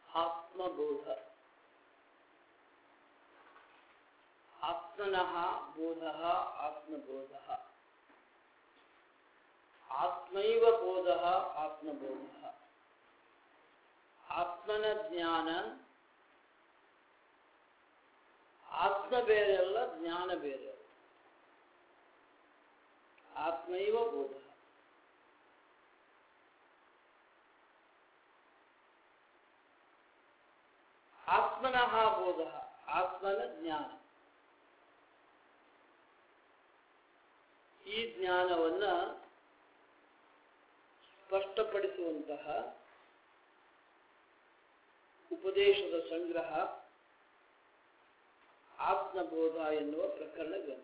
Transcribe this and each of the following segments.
ಆತ್ಮಬೋಧ ಆತ್ಮನಃ ಬೋಧ ಆತ್ಮಬೋಧ ಆತ್ಮೈವ ಬೋಧ ಆತ್ಮಬೋಧ ಆತ್ಮನ ಜ್ಞಾನ ಆತ್ಮ ಬೇರೆಯಲ್ಲ ಜ್ಞಾನ ಬೇರೆ ಆತ್ಮೈವ ಬೋಧ ಆತ್ಮನಃ ಬೋಧ ಆತ್ಮನ ಜ್ಞಾನ ಈ ಜ್ಞಾನವನ್ನ ಸ್ಪಷ್ಟಪಡಿಸುವಂತಹ ಉಪದೇಶದ ಸಂಗ್ರಹ ಆತ್ಮಬೋಧ ಎನ್ನುವ ಪ್ರಕರಣ ಗ್ರಂಥ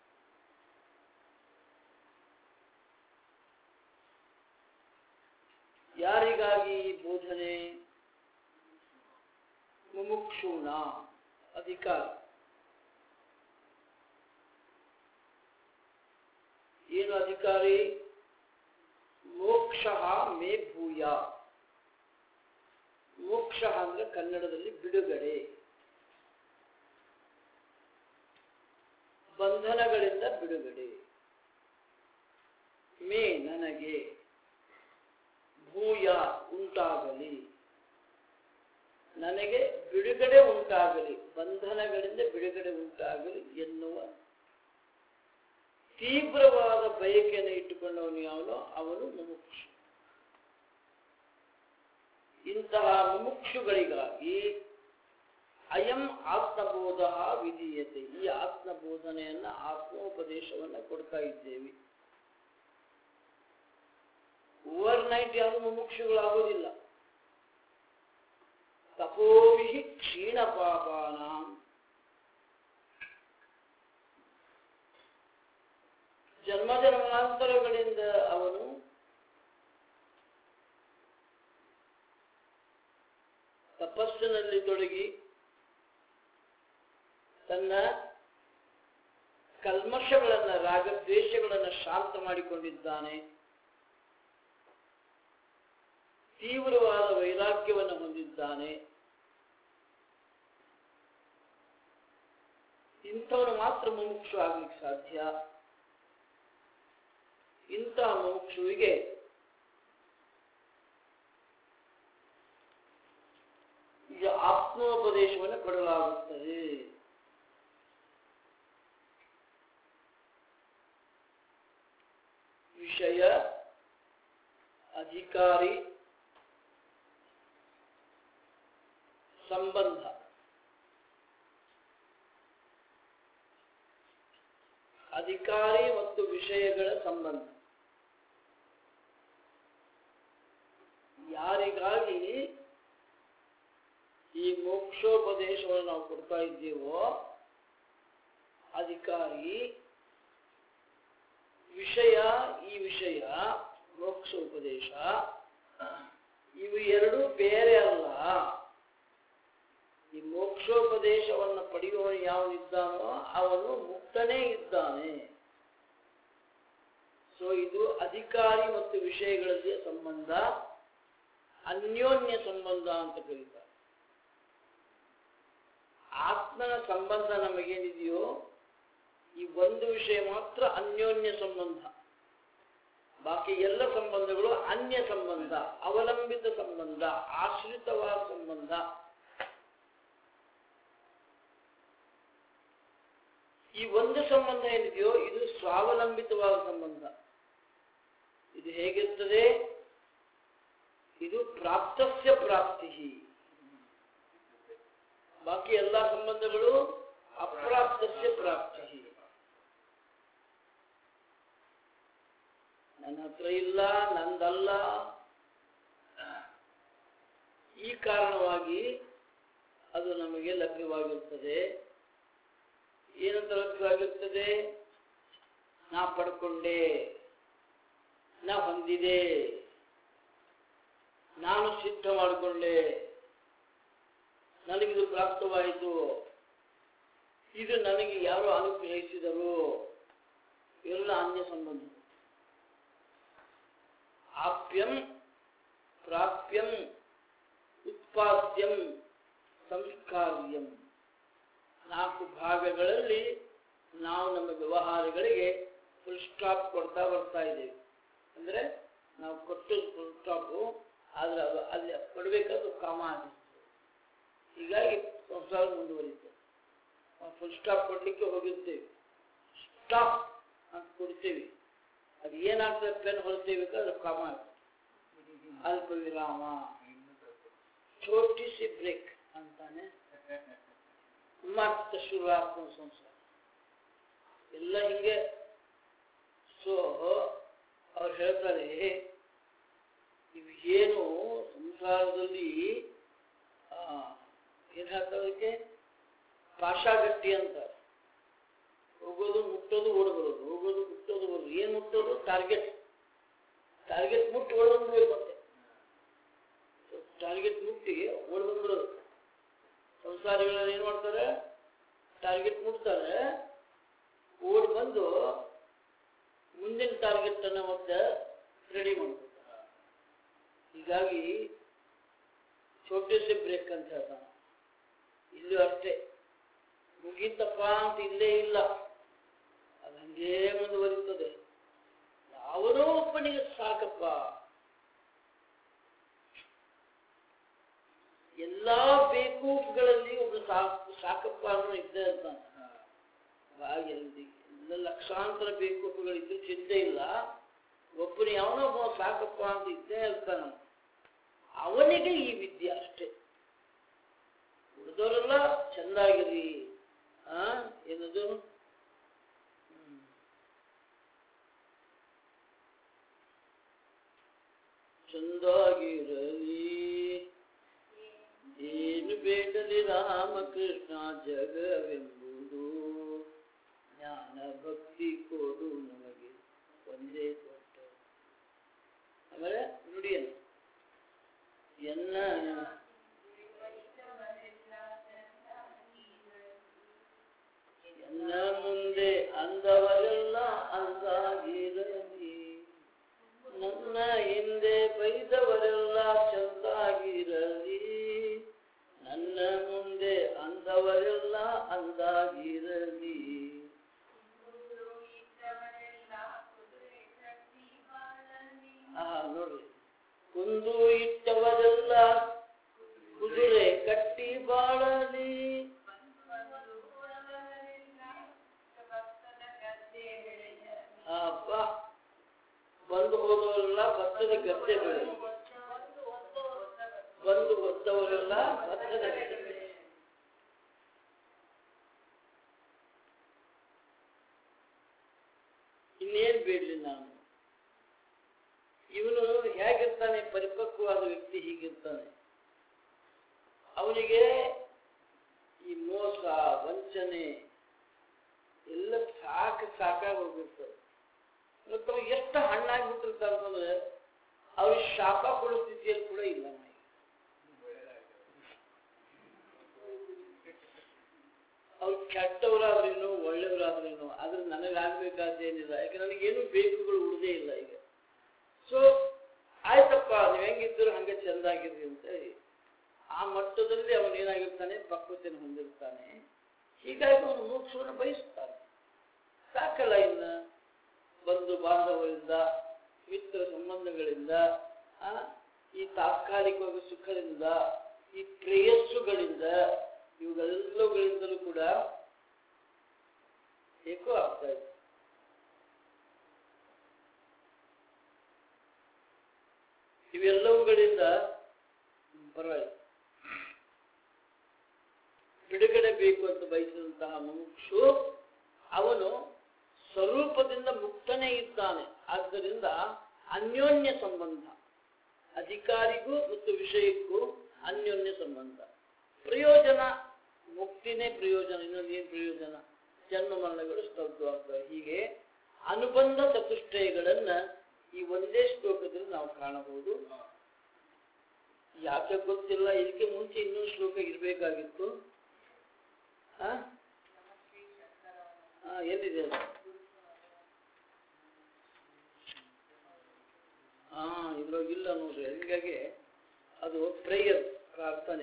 ಯಾರಿಗಾಗಿ ಈ ಬೋಧನೆ ಮುಮುಕ್ಷೂಣ ಅಧಿಕಾರ ಏನು ಅಧಿಕಾರಿ ಮೋಕ್ಷ ಮೇ ಭೂಯ ಮೋಕ್ಷ ಅಂದ್ರೆ ಕನ್ನಡದಲ್ಲಿ ಬಿಡುಗಡೆ ಬಂಧನಗಳಿಂದ ಬಿಡುಗಡೆ ಮೇ ನನಗೆ ಭೂಯ ಉಂಟಾಗಲಿ ನನಗೆ ಬಿಡುಗಡೆ ಉಂಟಾಗಲಿ ಬಂಧನಗಳಿಂದ ಬಿಡುಗಡೆ ಉಂಟಾಗಲಿ ಎನ್ನುವ ತೀವ್ರವಾದ ಬಯಕೆಯನ್ನು ಇಟ್ಟುಕೊಂಡವನು ಯಾವನೋ ಅವನು ಮುಮುಕ್ಷು ಇಂತಹ ಮುಮುಕ್ಷುಗಳಿಗಾಗಿ ಅಯಂ ಆತ್ಮಬೋಧ ವಿಧೀಯತೆ ಈ ಆತ್ಮಬೋಧನೆಯನ್ನ ಆತ್ಮೋಪದೇಶವನ್ನ ಕೊಡ್ತಾ ಇದ್ದೇವೆ ಓವರ್ ನೈಟ್ ಯಾರು ಮುಮುಕ್ಷುಗಳಾಗೋದಿಲ್ಲ ತಪೋಭಿ ಕ್ಷೀಣ ಪಾಪಾನ ಜನ್ಮ ಜನ್ಮಾಂತರಗಳಿಂದ ಅವನು ತಪಸ್ಸಿನಲ್ಲಿ ತೊಡಗಿ ತನ್ನ ಕಲ್ಮಶಗಳನ್ನ ರಾಗದ್ವೇಷಗಳನ್ನು ಶಾಂತ ಮಾಡಿಕೊಂಡಿದ್ದಾನೆ ತೀವ್ರವಾದ ವೈರಾಗ್ಯವನ್ನು ಹೊಂದಿದ್ದಾನೆ ಇಂಥವನು ಮಾತ್ರ ಮುಮುಕ್ಷು ಆಗ್ಲಿಕ್ಕೆ ಸಾಧ್ಯ ಇಂತಹ ಮುಮುಕ್ಷುವಿಗೆ ಈಗ ಆತ್ಮೋಪದೇಶವನ್ನು ಕೊಡಲಾಗುತ್ತದೆ ವಿಷಯ ಅಧಿಕಾರಿ ಸಂಬಂಧ ಅಧಿಕಾರಿ ಮತ್ತು ವಿಷಯಗಳ ಸಂಬಂಧ ಯಾರಿಗಾಗಿ ಈ ಮೋಕ್ಷೋಪದೇಶವನ್ನು ನಾವು ಕೊಡ್ತಾ ಇದ್ದೀವೋ ಅಧಿಕಾರಿ ವಿಷಯ ಈ ವಿಷಯ ಮೋಕ್ಷ ಉಪದೇಶ ಇವು ಎರಡು ಬೇರೆ ಅಲ್ಲ ಈ ಮೋಕ್ಷೋಪದೇಶವನ್ನು ಪಡೆಯುವವನು ಯಾವನಿದ್ದಾನೋ ಅವನು ಮುಕ್ತನೇ ಇದ್ದಾನೆ ಸೊ ಇದು ಅಧಿಕಾರಿ ಮತ್ತು ವಿಷಯಗಳಲ್ಲಿ ಸಂಬಂಧ ಅನ್ಯೋನ್ಯ ಸಂಬಂಧ ಅಂತ ಕರೀತಾರೆ ಆತ್ಮನ ಸಂಬಂಧ ನಮಗೇನಿದೆಯೋ ಈ ಒಂದು ವಿಷಯ ಮಾತ್ರ ಅನ್ಯೋನ್ಯ ಸಂಬಂಧ ಬಾಕಿ ಎಲ್ಲ ಸಂಬಂಧಗಳು ಅನ್ಯ ಸಂಬಂಧ ಅವಲಂಬಿತ ಸಂಬಂಧ ಆಶ್ರಿತವಾದ ಸಂಬಂಧ ಈ ಒಂದು ಸಂಬಂಧ ಏನಿದೆಯೋ ಇದು ಸ್ವಾವಲಂಬಿತವಾದ ಸಂಬಂಧ ಇದು ಹೇಗಿರ್ತದೆ ಇದು ಪ್ರಾಪ್ತಸ್ಯ ಪ್ರಾಪ್ತಿ ಬಾಕಿ ಎಲ್ಲ ಸಂಬಂಧಗಳು ಅಪ್ರಾಪ್ತಸ್ಯ ಪ್ರಾಪ್ತಿ ನನ್ನ ಹತ್ರ ಇಲ್ಲ ನಂದಲ್ಲ ಈ ಕಾರಣವಾಗಿ ಅದು ನಮಗೆ ಲಭ್ಯವಾಗಿರುತ್ತದೆ ಏನಂತ ಲಭ್ಯವಾಗಿರ್ತದೆ ನಾ ಪಡ್ಕೊಂಡೆ ನಾ ಹೊಂದಿದೆ ನಾನು ಸಿದ್ಧ ಮಾಡಿಕೊಂಡೆ ನನಗಿದು ಪ್ರಾಪ್ತವಾಯಿತು ಇದು ನನಗೆ ಯಾರು ಅನುಗ್ರಹಿಸಿದರು ಎಲ್ಲ ಅನ್ಯ ಸಂಬಂಧ ಆಪ್ಯಂ ಪ್ರಾಪ್ಯಂ ಉತ್ಪಾದ್ಯಂ ಸಂಸ್ಕಾರ್ಯಂ ನಾಲ್ಕು ಭಾಗಗಳಲ್ಲಿ ನಾವು ನಮ್ಮ ವ್ಯವಹಾರಗಳಿಗೆ ಫುಲ್ ಸ್ಟಾಪ್ ಕೊಡ್ತಾ ಬರ್ತಾ ಇದ್ದೇವೆ ಅಂದರೆ ನಾವು ಕೊಟ್ಟು ಫುಲ್ ಸ್ಟಾಪು ಆದರೆ ಅದು ಅಲ್ಲಿ ಕೊಡಬೇಕಾದ್ರೆ ಕಾಮ ಆಗಿತ್ತು ಹೀಗಾಗಿ ಸಂಸಾರ ಮುಂದುವರಿತು ಫುಲ್ ಸ್ಟಾಪ್ ಕೊಡಲಿಕ್ಕೆ ಹೋಗಿರ್ತೇವೆ ಸ್ಟಾಪ್ ಅಂತ ಕೊಡ್ತೇವೆ ಅದು ಏನಾಗ್ತದೆ ಪೆನ್ ಹೊರತೇವೆ ಅದು ಕಾಮ ಆಗ್ತದೆ ಅಲ್ಪ ವಿರಾಮ ಛೋಟಿ ಸಿ ಬ್ರೇಕ್ ಅಂತಾನೆ ಮತ್ತೆ ಶುರು ಆಗ್ತದೆ ಸಂಸಾರ ಎಲ್ಲ ಹಿಂಗೆ ಸೊ ಅವ್ರು ಹೇಳ್ತಾರೆ ಇವು ಏನು ಸಂಸಾರದಲ್ಲಿ ಆ, ಏನ್ ಹೇಳ್ತಾರೆ ಅದಕ್ಕೆ ಪಾಷಾಗಟ್ಟಿ ಅಂತ ಹೋಗೋದು ಮುಟ್ಟೋದು ಓಡಬರೋದು ಹೋಗೋದು ಮುಟ್ಟೋದು ಬರೋದು ಏನ್ ಮುಟ್ಟೋದು ಟಾರ್ಗೆಟ್ ಟಾರ್ಗೆಟ್ ಮುಟ್ಟಿ ಓಡಬಂದ್ಬೇಕು ಮತ್ತೆ ಟಾರ್ಗೆಟ್ ಮುಟ್ಟಿ ಓಡಬಂದ್ಬಿಡೋದು ಸಂಸಾರಿಗಳನ್ನ ಏನ್ ಮಾಡ್ತಾರೆ ಟಾರ್ಗೆಟ್ ಮುಟ್ತಾರೆ ಓಡ್ ಬಂದು ಮುಂದಿನ ಟಾರ್ಗೆಟ್ ಅನ್ನ ಮತ್ತೆ ರೆಡಿ ಮಾಡ್ಕೊತಾರೆ ಹೀಗಾಗಿ ಛೋಟೆ ಬ್ರೇಕ್ ಅಂತ ಹೇಳ್ತಾನೆ ಇಲ್ಲೂ ಅಷ್ಟೇ ಮುಗೀತಪ್ಪ ಅಂತ ಇಲ್ಲೇ ಇಲ್ಲ ಅದು ಹಂಗೇ ಮುಂದುವರಿತದೆ ಯಾವನೋ ಒಬ್ಬನಿಗೆ ಸಾಕಪ್ಪ ಎಲ್ಲಾ ಬೇಕೂಫ್ಗಳಲ್ಲಿ ಒಬ್ಬ ಸಾಕು ಸಾಕಪ್ಪ ಅನ್ನೋ ಇದ್ದೇ ಇರ್ತಾನೆ ಹಾಗೆ ಅಲ್ಲಿ ಎಲ್ಲ ಲಕ್ಷಾಂತರ ಬೇಕೂಫುಗಳಿದ್ದು ಚಿಂತೆ ಇಲ್ಲ ಒಬ್ಬನು ಯಾವನೋ ಒಬ್ಬ ಸಾಕಪ್ಪ ಅಂತ ಇದ್ದೇ ಇರ್ತಾನ ಅವನಿಗೆ ಈ ವಿದ್ಯೆ ಅಷ್ಟೇ ಉಳಿದವರೆಲ್ಲ ಚೆಂದಾಗಿರಿ ಆ ಏನದು ಹ್ಮ್. ಚಂದಾಗಿರಲಿ ಏನು ಬೇಡಲಿ ರಾಮಕೃಷ್ಣ ಜಗವೆಂಬುದು ಜ್ಞಾನ ಭಕ್ತಿ ಕೊಡು ನಮಗೆ ಒಂದೇ ಕೊಟ್ಟ ಆಮೇಲೆ ನುಡಿಯನ್ನು ಎನ್ನ ಎನ್ನ ಮುಂದೆ ಅಂದವರೆಲ್ಲ ಅಂದಾಗಿರಲಿ ನನ್ನ ಹಿಂದೆ ಬೈದವರೆಲ್ಲ ಚಂದಾಗಿರಲಿ ನನ್ನ ಮುಂದೆ ಅಂದವರೆಲ್ಲ ಅಂದಾಗಿರಲಿ ಆ ನೋಡ್ರಿ ಕುಂದು ಇಟ್ಟವರೆಲ್ಲ ಕುದುರೆ ಕಟ್ಟಿ ಬಾಳಲಿ ಅಪ್ಪ ಬಂದು ಹೋದವರೆಲ್ಲ ಭತ್ತದ ಗದ್ದೆ ಬೆಳೆ ಬಂದು ಹೊತ್ತವರೆಲ್ಲ ಭತ್ತದ ಗದ್ದೆ ಬೆಳೆ ಇನ್ನೇನ್ ಬೇಡ್ಲಿ ನಾನು ಇವನು ಹೇಗಿರ್ತಾನೆ ಪರಿಪಕ್ವವಾದ ವ್ಯಕ್ತಿ ಹೀಗಿರ್ತಾನೆ ಅವನಿಗೆ ಈ ಮೋಸ ವಂಚನೆ ಎಲ್ಲ ಸಾಕು ಸಾಕಾಗಿ ಹೋಗಿರ್ತದೆ ಮತ್ತು ಅವ ಎಷ್ಟು ಹಣ್ಣಾಗ್ಬಿಟ್ಟಿರ್ತಾರೆ ಅಂತಂದ್ರೆ ಅವ್ರಿಗೆ ಶಾಪ ಕೊಡೋ ಸ್ಥಿತಿಯಲ್ಲಿ ಕೂಡ ಇಲ್ಲ ನನಗೆ ಅವ್ರು ಕೆಟ್ಟವರಾದ್ರೇನು ಒಳ್ಳೆಯವರಾದ್ರೇನು ಆದ್ರೆ ನನಗಾಗ್ಬೇಕಾದ್ದೇನಿಲ್ಲ ಯಾಕೆ ನನಗೇನು ಬೇಕುಗಳು ಉಳಿದೇ ಇಲ್ಲ ಈಗ ಸೊ ಆಯ್ತಪ್ಪ ನೀವು ಹೆಂಗಿದ್ರು ಹಂಗೆ ಚೆಂದಾಗಿರ್ರಿ ಅಂತ ಹೇಳಿ ಆ ಮಟ್ಟದಲ್ಲಿ ಅವನು ಏನಾಗಿರ್ತಾನೆ ಪಕ್ವತೆಯನ್ನು ಹೊಂದಿರ್ತಾನೆ ಹೀಗಾಗಿ ಅವನು ಮೋಕ್ಷವನ್ನು ಬಯಸ್ತಾನೆ ಸಾಕಲ್ಲ ಇನ್ನ ಬಂಧು ಬಾಂಧವರಿಂದ ಮಿತ್ರ ಸಂಬಂಧಗಳಿಂದ ಆ, ಈ ತಾತ್ಕಾಲಿಕವಾಗಿ ಸುಖದಿಂದ ಈ ಪ್ರೇಯಸ್ಸುಗಳಿಂದ ಇವುಗಳೆಲ್ಲವುಗಳಿಂದಲೂ ಕೂಡ ಏಕೋ ಆಗ್ತಾ ಇದೆ ಇವೆಲ್ಲವುಗಳಿಂದ ಪರವಾಗಿಲ್ಲ ಬಿಡುಗಡೆ ಬೇಕು ಅಂತ ಬಯಸಿದಂತಹ ಮುಮುಕ್ಷು ಅವನು ಸ್ವರೂಪದಿಂದ ಮುಕ್ತನೇ ಇದ್ದಾನೆ ಆದ್ದರಿಂದ ಅನ್ಯೋನ್ಯ ಸಂಬಂಧ ಅಧಿಕಾರಿಗೂ ಮತ್ತು ವಿಷಯಕ್ಕೂ ಅನ್ಯೋನ್ಯ ಸಂಬಂಧ ಪ್ರಯೋಜನ ಮುಕ್ತಿನೇ ಪ್ರಯೋಜನ ಇನ್ನೊಂದು ಏನು ಪ್ರಯೋಜನ ಜನ್ಮ ಮರಣಗಳು ಸ್ತಬ್ಧವಾಗ್ತವೆ ಹೀಗೆ ಅನುಬಂಧ ಚತುಷ್ಟಯಗಳನ್ನ ಈ ಒಂದೇ ಶ್ಲೋಕದಲ್ಲಿ ನಾವು ಕಾಣಬಹುದು ಯಾಕೆ ಗೊತ್ತಿಲ್ಲ ಇದಕ್ಕೆ ಮುಂಚೆ ಇನ್ನೊಂದು ಶ್ಲೋಕ ಇರಬೇಕಾಗಿತ್ತು ಆ? ಆ, ಎಲ್ಲಿದೆ ಅದು ಹಾ ಇದ್ರೊಳಗಿಲ್ಲ ನೋಡ್ರಿ ಹೀಗಾಗಿ ಅದು ಪ್ರೇಯರ್ ಪ್ರಾರ್ಥನೆ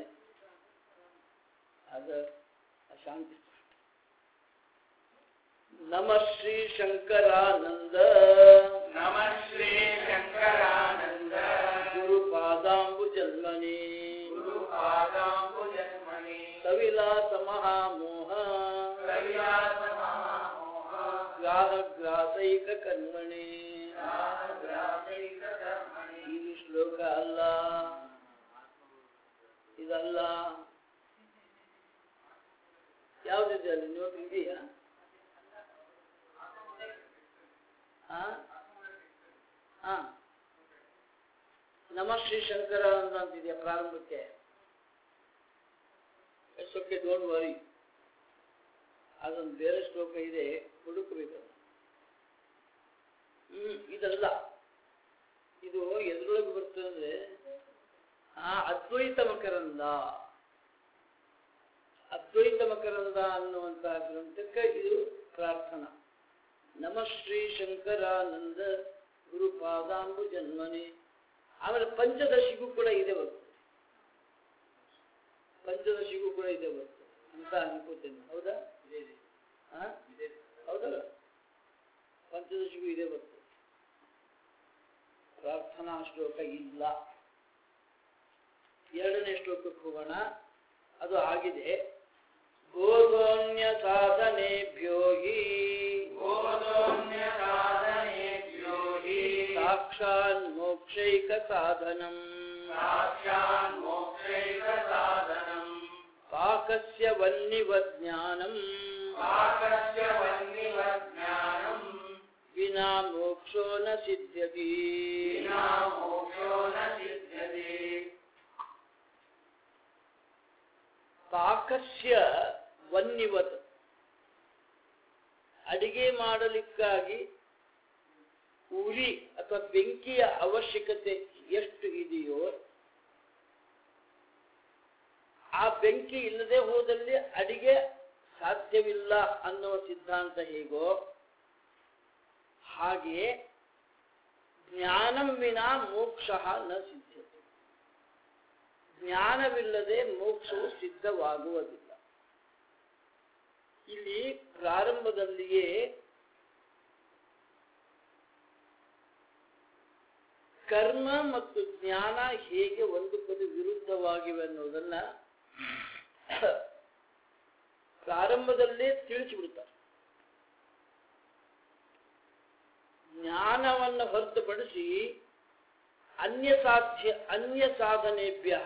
ಅದ ಶಾಂತಿ ನಮ ಶ್ರೀ ಶಂಕರಾನಂದ ನಮಃ ಶ್ರೀ ಶಂಕರಾನಂದ ಗುರುಪಾದಾಂಬು ಜನ್ಮನಿ ಗುರುಪಾದಾಂಬುಜನ್ಮಣಿ ಸವಿಲಾಸ ಮಹಾಮೋಹ ಕವಿಲಾಸ ಮಹಾಮೋಹ ಗ್ರಾಹ ಗ್ರಾಸೈಕ ಕರ್ಮಣಿ ಗ್ರಾಸೈಕ ಕರ್ಮಣಿ ಇದು ಶ್ಲೋಕ ಅಲ್ಲ ಇದಲ್ಲ ಯಾವ್ದಿದೆ ಅಲ್ಲಿ ನೋಟ್ ಇದೆಯಾ ಹಾ ಹಾ ನಮ ಶ್ರೀ ಶಂಕರಾನಂದ ಅಂತಿದೆಯಾ ಪ್ರಾರಂಭಕ್ಕೆ ಇಟ್ಸ್ ಓಕೆ ಡೋಂಟ್ ವರಿ ಅದೊಂದು ಬೇರೆ ಶ್ಲೋಕ ಇದೆ ಹುಡುಕಬೇಕು ಹ್ಮ್ ಇದಲ್ಲ ಇದು ಎದ್ರೊಳಗೆ ಬರ್ತದೆ ಅಂದ್ರೆ ಆ ಅದ್ವೈತ ಮಕರಂದ ಅದ್ವೈತ ಮಕರಂದ ಅನ್ನುವಂತಹ ಗ್ರಂಥಕ್ಕೆ ಇದು ಪ್ರಾರ್ಥನಾ ನಮ ಶ್ರೀ ಶಂಕರಾನಂದ ಗುರುಪಾದಾಂಬು ಜನ್ಮನಿ ಆಮೇಲೆ ಪಂಚದಶಿಗೂ ಕೂಡ ಇದೆ ಬರ್ತದೆ ಪಂಚದಶಿಗೂ ಕೂಡ ಇದೆ ಬರ್ತದೆ ಅಂತ ಅನ್ಕೋತೇನೆ ಹೌದಾ ಹಾ? ಹೌದಲ್ಲ ಪಂಚದಶಿಗೂ ಇದೆ ಬರ್ತದೆ ಪ್ರಾರ್ಥನಾ ಶ್ಲೋಕ ಇಲ್ಲ ಎರಡನೇ ಶ್ಲೋಕಕ್ಕೆ ಹೋಗೋಣ ಅದು ಆಗಿದೆ ಗೋಧೋನ್ಯ ಸಾಧನೆಭ್ಯೋ ಹಿ ಗೋಧೋನ್ಯ ಸಾಧನೆಭ್ಯೋ ಹಿ ಸಾಕ್ಷಾನ್ ಮೋಕ್ಷೈಕ ಸಾಧನಂ ಸಾಕ್ಷಾನ್ ಮೋಕ್ಷೈಕ ಸಾಧನಂ ಪಾಕಸ್ಯ ವನ್ನಿವ ಜ್ಞಾನಂ ಪಾಕಸ್ಯ ವನ್ನಿವ ಜ್ಞಾನಂ ವಿನಾ ಮೋಕ್ಷೋ ನ ಸಿದ್ಧ್ಯತಿ ವಿನಾ ಮೋಕ್ಷೋ ನ ಸಿದ್ಧ್ಯತೆ ಪಾಕಸ್ಯ ವನ್ನಿವತ್ ಅಡಿಗೆ ಮಾಡಲಿಕ್ಕಾಗಿ ಉರಿ ಅಥವಾ ಬೆಂಕಿಯ ಅವಶ್ಯಕತೆ ಎಷ್ಟು ಇದೆಯೋ ಆ ಬೆಂಕಿ ಇಲ್ಲದೆ ಹೋದಲ್ಲಿ ಅಡಿಗೆ ಸಾಧ್ಯವಿಲ್ಲ ಅನ್ನುವ ಸಿದ್ಧಾಂತ ಹೇಗೋ ಹಾಗೆ ಜ್ಞಾನಂ ವಿನಾ ಮೋಕ್ಷ ನ ಸಿದ್ಧತೆ ಜ್ಞಾನವಿಲ್ಲದೆ ಮೋಕ್ಷವು ಸಿದ್ಧವಾಗುವುದಿಲ್ಲ ಇಲ್ಲಿ ಪ್ರಾರಂಭದಲ್ಲಿಯೇ ಕರ್ಮ ಮತ್ತು ಜ್ಞಾನ ಹೇಗೆ ಒಂದಕ್ಕೊಂದು ವಿರುದ್ಧವಾಗಿವೆ ಅನ್ನೋದನ್ನ ಪ್ರಾರಂಭದಲ್ಲೇ ತಿಳಿಸಿಬಿಡ್ತಾರೆ ಜ್ಞಾನವನ್ನು ಹೊರತುಪಡಿಸಿ ಅನ್ಯ ಸಾಧ್ಯ ಅನ್ಯ ಸಾಧನೆಭ್ಯ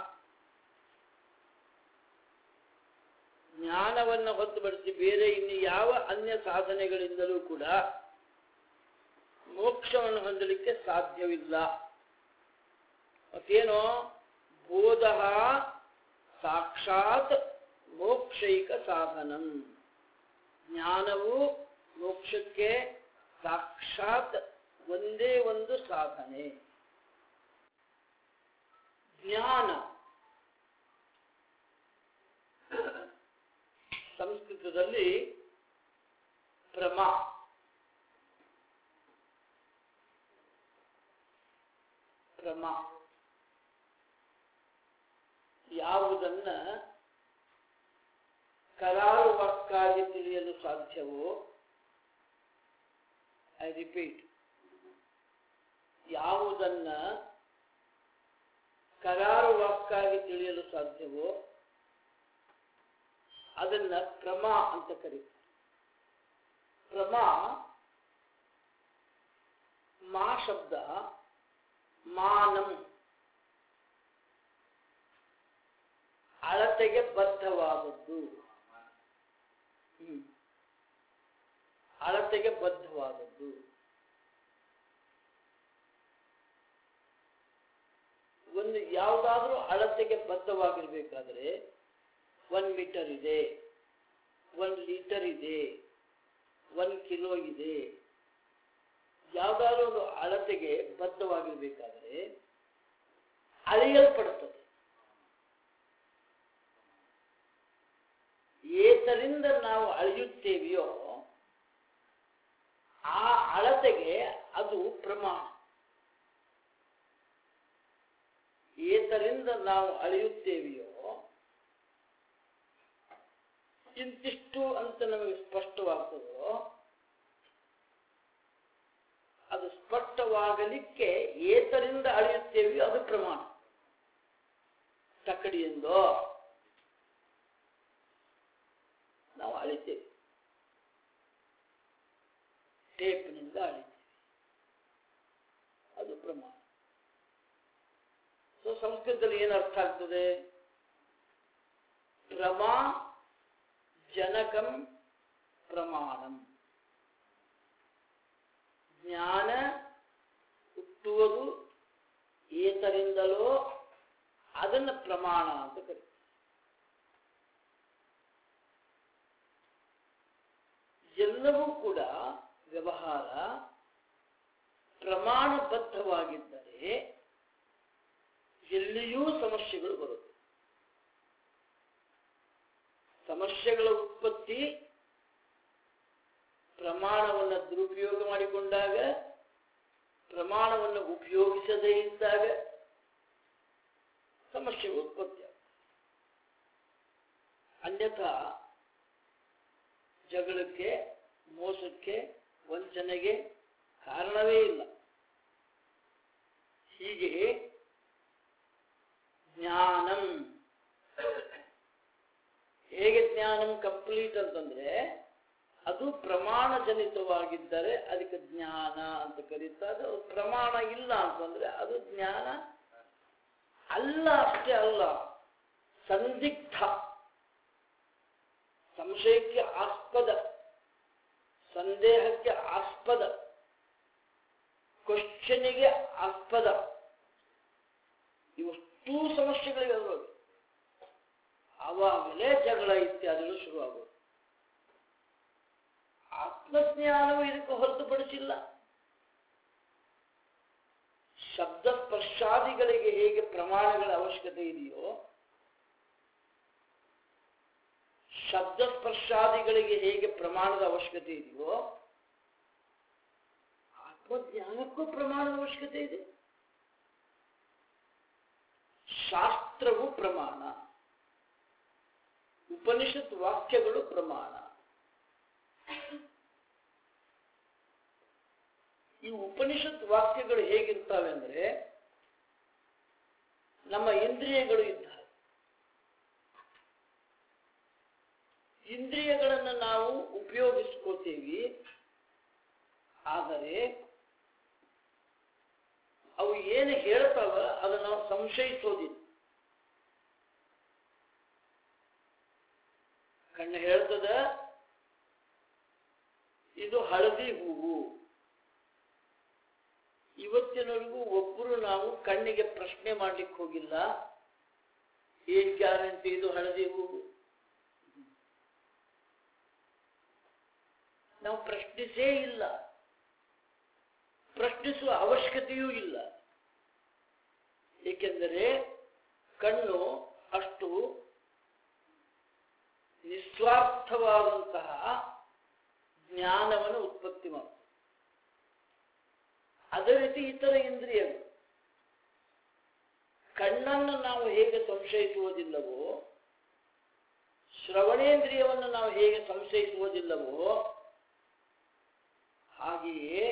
ಜ್ಞಾನವನ್ನು ಹೊರತುಪಡಿಸಿ ಬೇರೆ ಇನ್ನು ಯಾವ ಅನ್ಯ ಸಾಧನೆಗಳಿಂದಲೂ ಕೂಡ ಮೋಕ್ಷವನ್ನು ಹೊಂದಲಿಕ್ಕೆ ಸಾಧ್ಯವಿಲ್ಲ ಮತ್ತೇನೋ ಬೋಧ ಸಾಕ್ಷಾತ್ ಮೋಕ್ಷೈಕ ಸಾಧನಂ ಜ್ಞಾನವು ಮೋಕ್ಷಕ್ಕೆ ಸಾಕ್ಷಾತ್ ಒಂದೇ ಒಂದು ಸಾಧನೆ ಜ್ಞಾನ ಸಂಸ್ಕೃತದಲ್ಲಿ ಪ್ರಮಾ ಪ್ರಮಾ ಯಾವುದನ್ನ ಕರಾರುವಕ್ಕಾಗಿ ತಿಳಿಯಲು ಸಾಧ್ಯವೋ ಐ ರಿಪೀಟ್ ಯಾವುದನ್ನ ಕರಾರುವಾಕ್ಕಾಗಿ ತಿಳಿಯಲು ಸಾಧ್ಯವೋ ಅದನ್ನ ಕ್ರಮ ಅಂತ ಕರೀತಾರೆ ಕ್ರಮ ಮಾ ಶಬ್ದ ಮಾನಂ ಅಳತೆಗೆ ಬದ್ಧವಾದದ್ದು ಹ್ಮ್. ಅಳತೆಗೆ ಬದ್ಧವಾದದ್ದು ಒಂದು ಯಾವುದಾದ್ರೂ ಅಳತೆಗೆ ಬದ್ಧವಾಗಿರ್ಬೇಕಾದ್ರೆ ಒನ್ ಮೀಟರ್ ಇದೆ ಒನ್ ಲೀಟರ್ ಇದೆ ಒನ್ ಕಿಲೋ ಇದೆ ಯಾವುದಾದ್ರೂ ಒಂದು ಅಳತೆಗೆ ಬದ್ಧವಾಗಿರ್ಬೇಕಾದ್ರೆ ಅಳೆಯಲ್ಪಡುತ್ತದೆ ಏತರಿಂದ ನಾವು ಅಳೆಯುತ್ತೇವೆಯೋ ಆ ಅಳತೆಗೆ ಅದು ಪ್ರಮಾಣ ಏತರಿಂದ ನಾವು ಅಳೆಯುತ್ತೇವೆಯೋ ಇಂತಿಷ್ಟು ಅಂತ ನಮಗೆ ಸ್ಪಷ್ಟವಾಗ್ತದೋ ಅದು ಸ್ಪಷ್ಟವಾಗಲಿಕ್ಕೆ ಏತರಿಂದ ಅಳೆಯುತ್ತೇವೆಯೋ ಅದು ಪ್ರಮಾಣ ತಕ್ಕಡಿಯಿಂದೋ ನಾವು ಅಳಿತೇವೆ ಟೇಪ್ನಿಂದ ಅಳಿತೇವೆ ಅದು ಪ್ರಮಾಣ ಸೊ ಸಂಸ್ಕೃತದಲ್ಲಿ ಏನು ಅರ್ಥ ಆಗ್ತದೆ ಪ್ರಮಾ ಜನಕಂ ಪ್ರಮಾಣಂ ಜ್ಞಾನ ಹುಟ್ಟುವುದು ಏತರಿಂದಲೋ ಅದನ್ನ ಪ್ರಮಾಣ ಅಂತ ಕರೀತಾರೆ ಎಲ್ಲವೂ ಕೂಡ ವ್ಯವಹಾರ ಪ್ರಮಾಣಬದ್ಧವಾಗಿದ್ದರೆ ಎಲ್ಲಿಯೂ ಸಮಸ್ಯೆಗಳು ಬರುತ್ತೆ ಸಮಸ್ಯೆಗಳ ಉತ್ಪತ್ತಿ ಪ್ರಮಾಣವನ್ನು ದುರುಪಯೋಗ ಮಾಡಿಕೊಂಡಾಗ ಪ್ರಮಾಣವನ್ನು ಉಪಯೋಗಿಸದೇ ಇದ್ದಾಗ ಸಮಸ್ಯೆಗಳು ಉತ್ಪತ್ತಿ ಅನ್ಯಥಾ ಜಗಳಕ್ಕೆ ಮೋಸಕ್ಕೆ ವಂಚನೆಗೆ ಕಾರಣವೇ ಇಲ್ಲ ಹೀಗೆ ಜ್ಞಾನಂ ಹೇಗೆ ಜ್ಞಾನಂ ಕಂಪ್ಲೀಟ್ ಅಂತಂದ್ರೆ ಅದು ಪ್ರಮಾಣ ಜನಿತವಾಗಿದ್ದರೆ ಅದಕ್ಕೆ ಜ್ಞಾನ ಅಂತ ಕರೀತಾರೆ ಅದು ಪ್ರಮಾಣ ಇಲ್ಲ ಅಂತಂದ್ರೆ ಅದು ಜ್ಞಾನ ಅಲ್ಲ ಅಷ್ಟೇ ಅಲ್ಲ ಸಂದಿಗ್ಧ ಸಂಶಯಕ್ಕೆ ಆಸ್ಪದ ಸಂದೇಹಕ್ಕೆ ಆಸ್ಪದ ಕ್ವಶನಿಗೆ ಆಸ್ಪದ ಇವಷ್ಟೂ ಸಮಸ್ಯೆಗಳಿಗೆ ಅದರೊಳಗೆ ಆವಾಗಲೇ ಜಗಳ ಇತ್ಯಾದಿಗಳು ಶುರುವಾಗೋದು ಆತ್ಮಜ್ಞಾನವು ಇದಕ್ಕೆ ಹೊರತುಪಡಿಸಿಲ್ಲ ಶಬ್ದ ಸ್ಪರ್ಶಾದಿಗಳಿಗೆ ಹೇಗೆ ಪ್ರಮಾಣಗಳ ಅವಶ್ಯಕತೆ ಇದೆಯೋ ಶಬ್ದ ಸ್ಪರ್ಶಾದಿಗಳಿಗೆ ಹೇಗೆ ಪ್ರಮಾಣದ ಅವಶ್ಯಕತೆ ಇದೆಯೋ ಆತ್ಮಜ್ಞಾನಕ್ಕೂ ಪ್ರಮಾಣದ ಅವಶ್ಯಕತೆ ಇದೆ ಶಾಸ್ತ್ರವು ಪ್ರಮಾಣ ಉಪನಿಷತ್ ವಾಕ್ಯಗಳು ಪ್ರಮಾಣ ಈ ಉಪನಿಷತ್ ವಾಕ್ಯಗಳು ಹೇಗಿರ್ತವೆ ಅಂದ್ರೆ ನಮ್ಮ ಇಂದ್ರಿಯಗಳು ಇದ್ದಾವೆ ಇಂದ್ರಿಯಗಳನ್ನು ನಾವು ಉಪಯೋಗಿಸ್ಕೋತೀವಿ ಆದರೆ ಅವು ಏನು ಹೇಳ್ತಾವ ಅದನ್ನು ನಾವು ಸಂಶಯಿಸೋದಿಲ್ಲ ಕಣ್ಣು ಹೇಳ್ತದ ಇದು ಹಳದಿ ಹೂವು ಇವತ್ತಿನವರೆಗೂ ಒಬ್ಬರು ನಾವು ಕಣ್ಣಿಗೆ ಪ್ರಶ್ನೆ ಮಾಡ್ಲಿಕ್ಕೆ ಹೋಗಿಲ್ಲ ಏನ್ ಗ್ಯಾರಂಟಿ ಇದು ಹಳದಿ ಹೂವು ನಾವು ಪ್ರಶ್ನಿಸೇ ಇಲ್ಲ ಪ್ರಶ್ನಿಸುವ ಅವಶ್ಯಕತೆಯೂ ಇಲ್ಲ ಏಕೆಂದರೆ ಕಣ್ಣು ಅಷ್ಟು ನಿಸ್ವಾರ್ಥವಾದಂತಹ ಜ್ಞಾನವನ್ನು ಉತ್ಪತ್ತಿ ಮಾಡುತ್ತೆ ಅದೇ ರೀತಿ ಇತರ ಇಂದ್ರಿಯಗಳು ಕಣ್ಣನ್ನು ನಾವು ಹೇಗೆ ಸಂಶಯಿಸುವುದಿಲ್ಲವೋ ಶ್ರವಣೇಂದ್ರಿಯವನ್ನು ನಾವು ಹೇಗೆ ಸಂಶಯಿಸುವುದಿಲ್ಲವೋ ಹಾಗೆಯೇ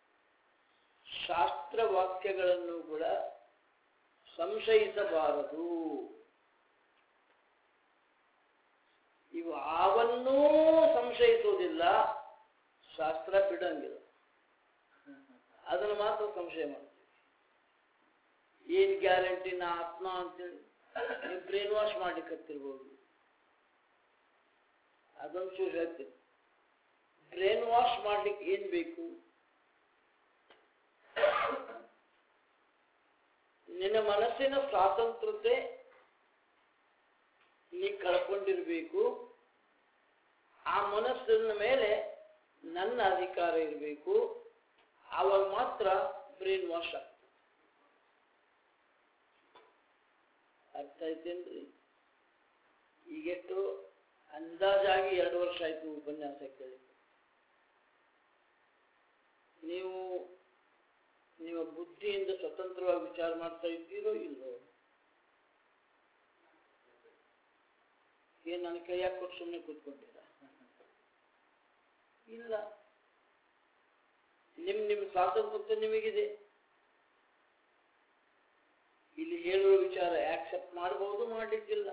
ಶಾಸ್ತ್ರವಾಕ್ಯಗಳನ್ನು ಕೂಡ ಸಂಶಯಿಸಬಾರದು ಇವು ಆವನ್ನೂ ಸಂಶಯಿಸುವುದಿಲ್ಲ ಶಾಸ್ತ್ರ ಬಿಡಂಗಿಲ್ಲ ಅದನ್ನು ಮಾತ್ರ ಸಂಶಯ ಮಾಡ್ತೀವಿ ಏನ್ ಗ್ಯಾರಂಟಿ ನಾ ಆತ್ಮ ಅಂತೇಳಿ ನೀವು ಬ್ರೇನ್ ವಾಶ್ ಮಾಡ್ಲಿಕ್ಕತ್ತಿರ್ಬೋದು ಅದೊಂದು ಚೂರು ಹೇಳ್ತೀನಿ ಬ್ರೇನ್ ವಾಶ್ ಮಾಡ್ಲಿಕ್ಕೆ ಏನ್ ಬೇಕು ನಿನ್ನ ಮನಸ್ಸಿನ ಸ್ವಾತಂತ್ರ್ಯತೆ ನೀ ಕಳ್ಕೊಂಡಿರ್ಬೇಕು ಆ ಮನಸ್ಸಿನ ಮೇಲೆ ನನ್ನ ಅಧಿಕಾರ ಇರಬೇಕು ಆವಾಗ ಮಾತ್ರ ಬ್ರೇನ್ ವಾಶ್ ಆಗ್ತದೆ ಅರ್ಥ ಐತೇನ್ರಿ ಈಗೆಷ್ಟು ಅಂದಾಜಾಗಿ ಎರಡು ವರ್ಷ ಆಯ್ತು ಉಪನ್ಯಾಸ ಕೇಳಿ ನೀವು ನಿಮ್ಮ ಬುದ್ಧಿಯಿಂದ ಸ್ವತಂತ್ರವಾಗಿ ವಿಚಾರ ಮಾಡ್ತಾ ಇದ್ದೀರೋ ಇಲ್ಲೋ ಏನು ನನ್ನ ಕೈಯಾಗ ಕೊಟ್ಟು ಸುಮ್ಮನೆ ಕೂತ್ಕೊಂಡಿರ ಇಲ್ಲ ನಿಮ್ ನಿಮ್ ಸ್ವಾತಂತ್ರ್ಯ ನಿಮಗಿದೆ ಇಲ್ಲಿ ಹೇಳುವ ವಿಚಾರ ಆಕ್ಸೆಪ್ಟ್ ಮಾಡಬಹುದು ಮಾಡಲಿಕ್ಕಿಲ್ಲ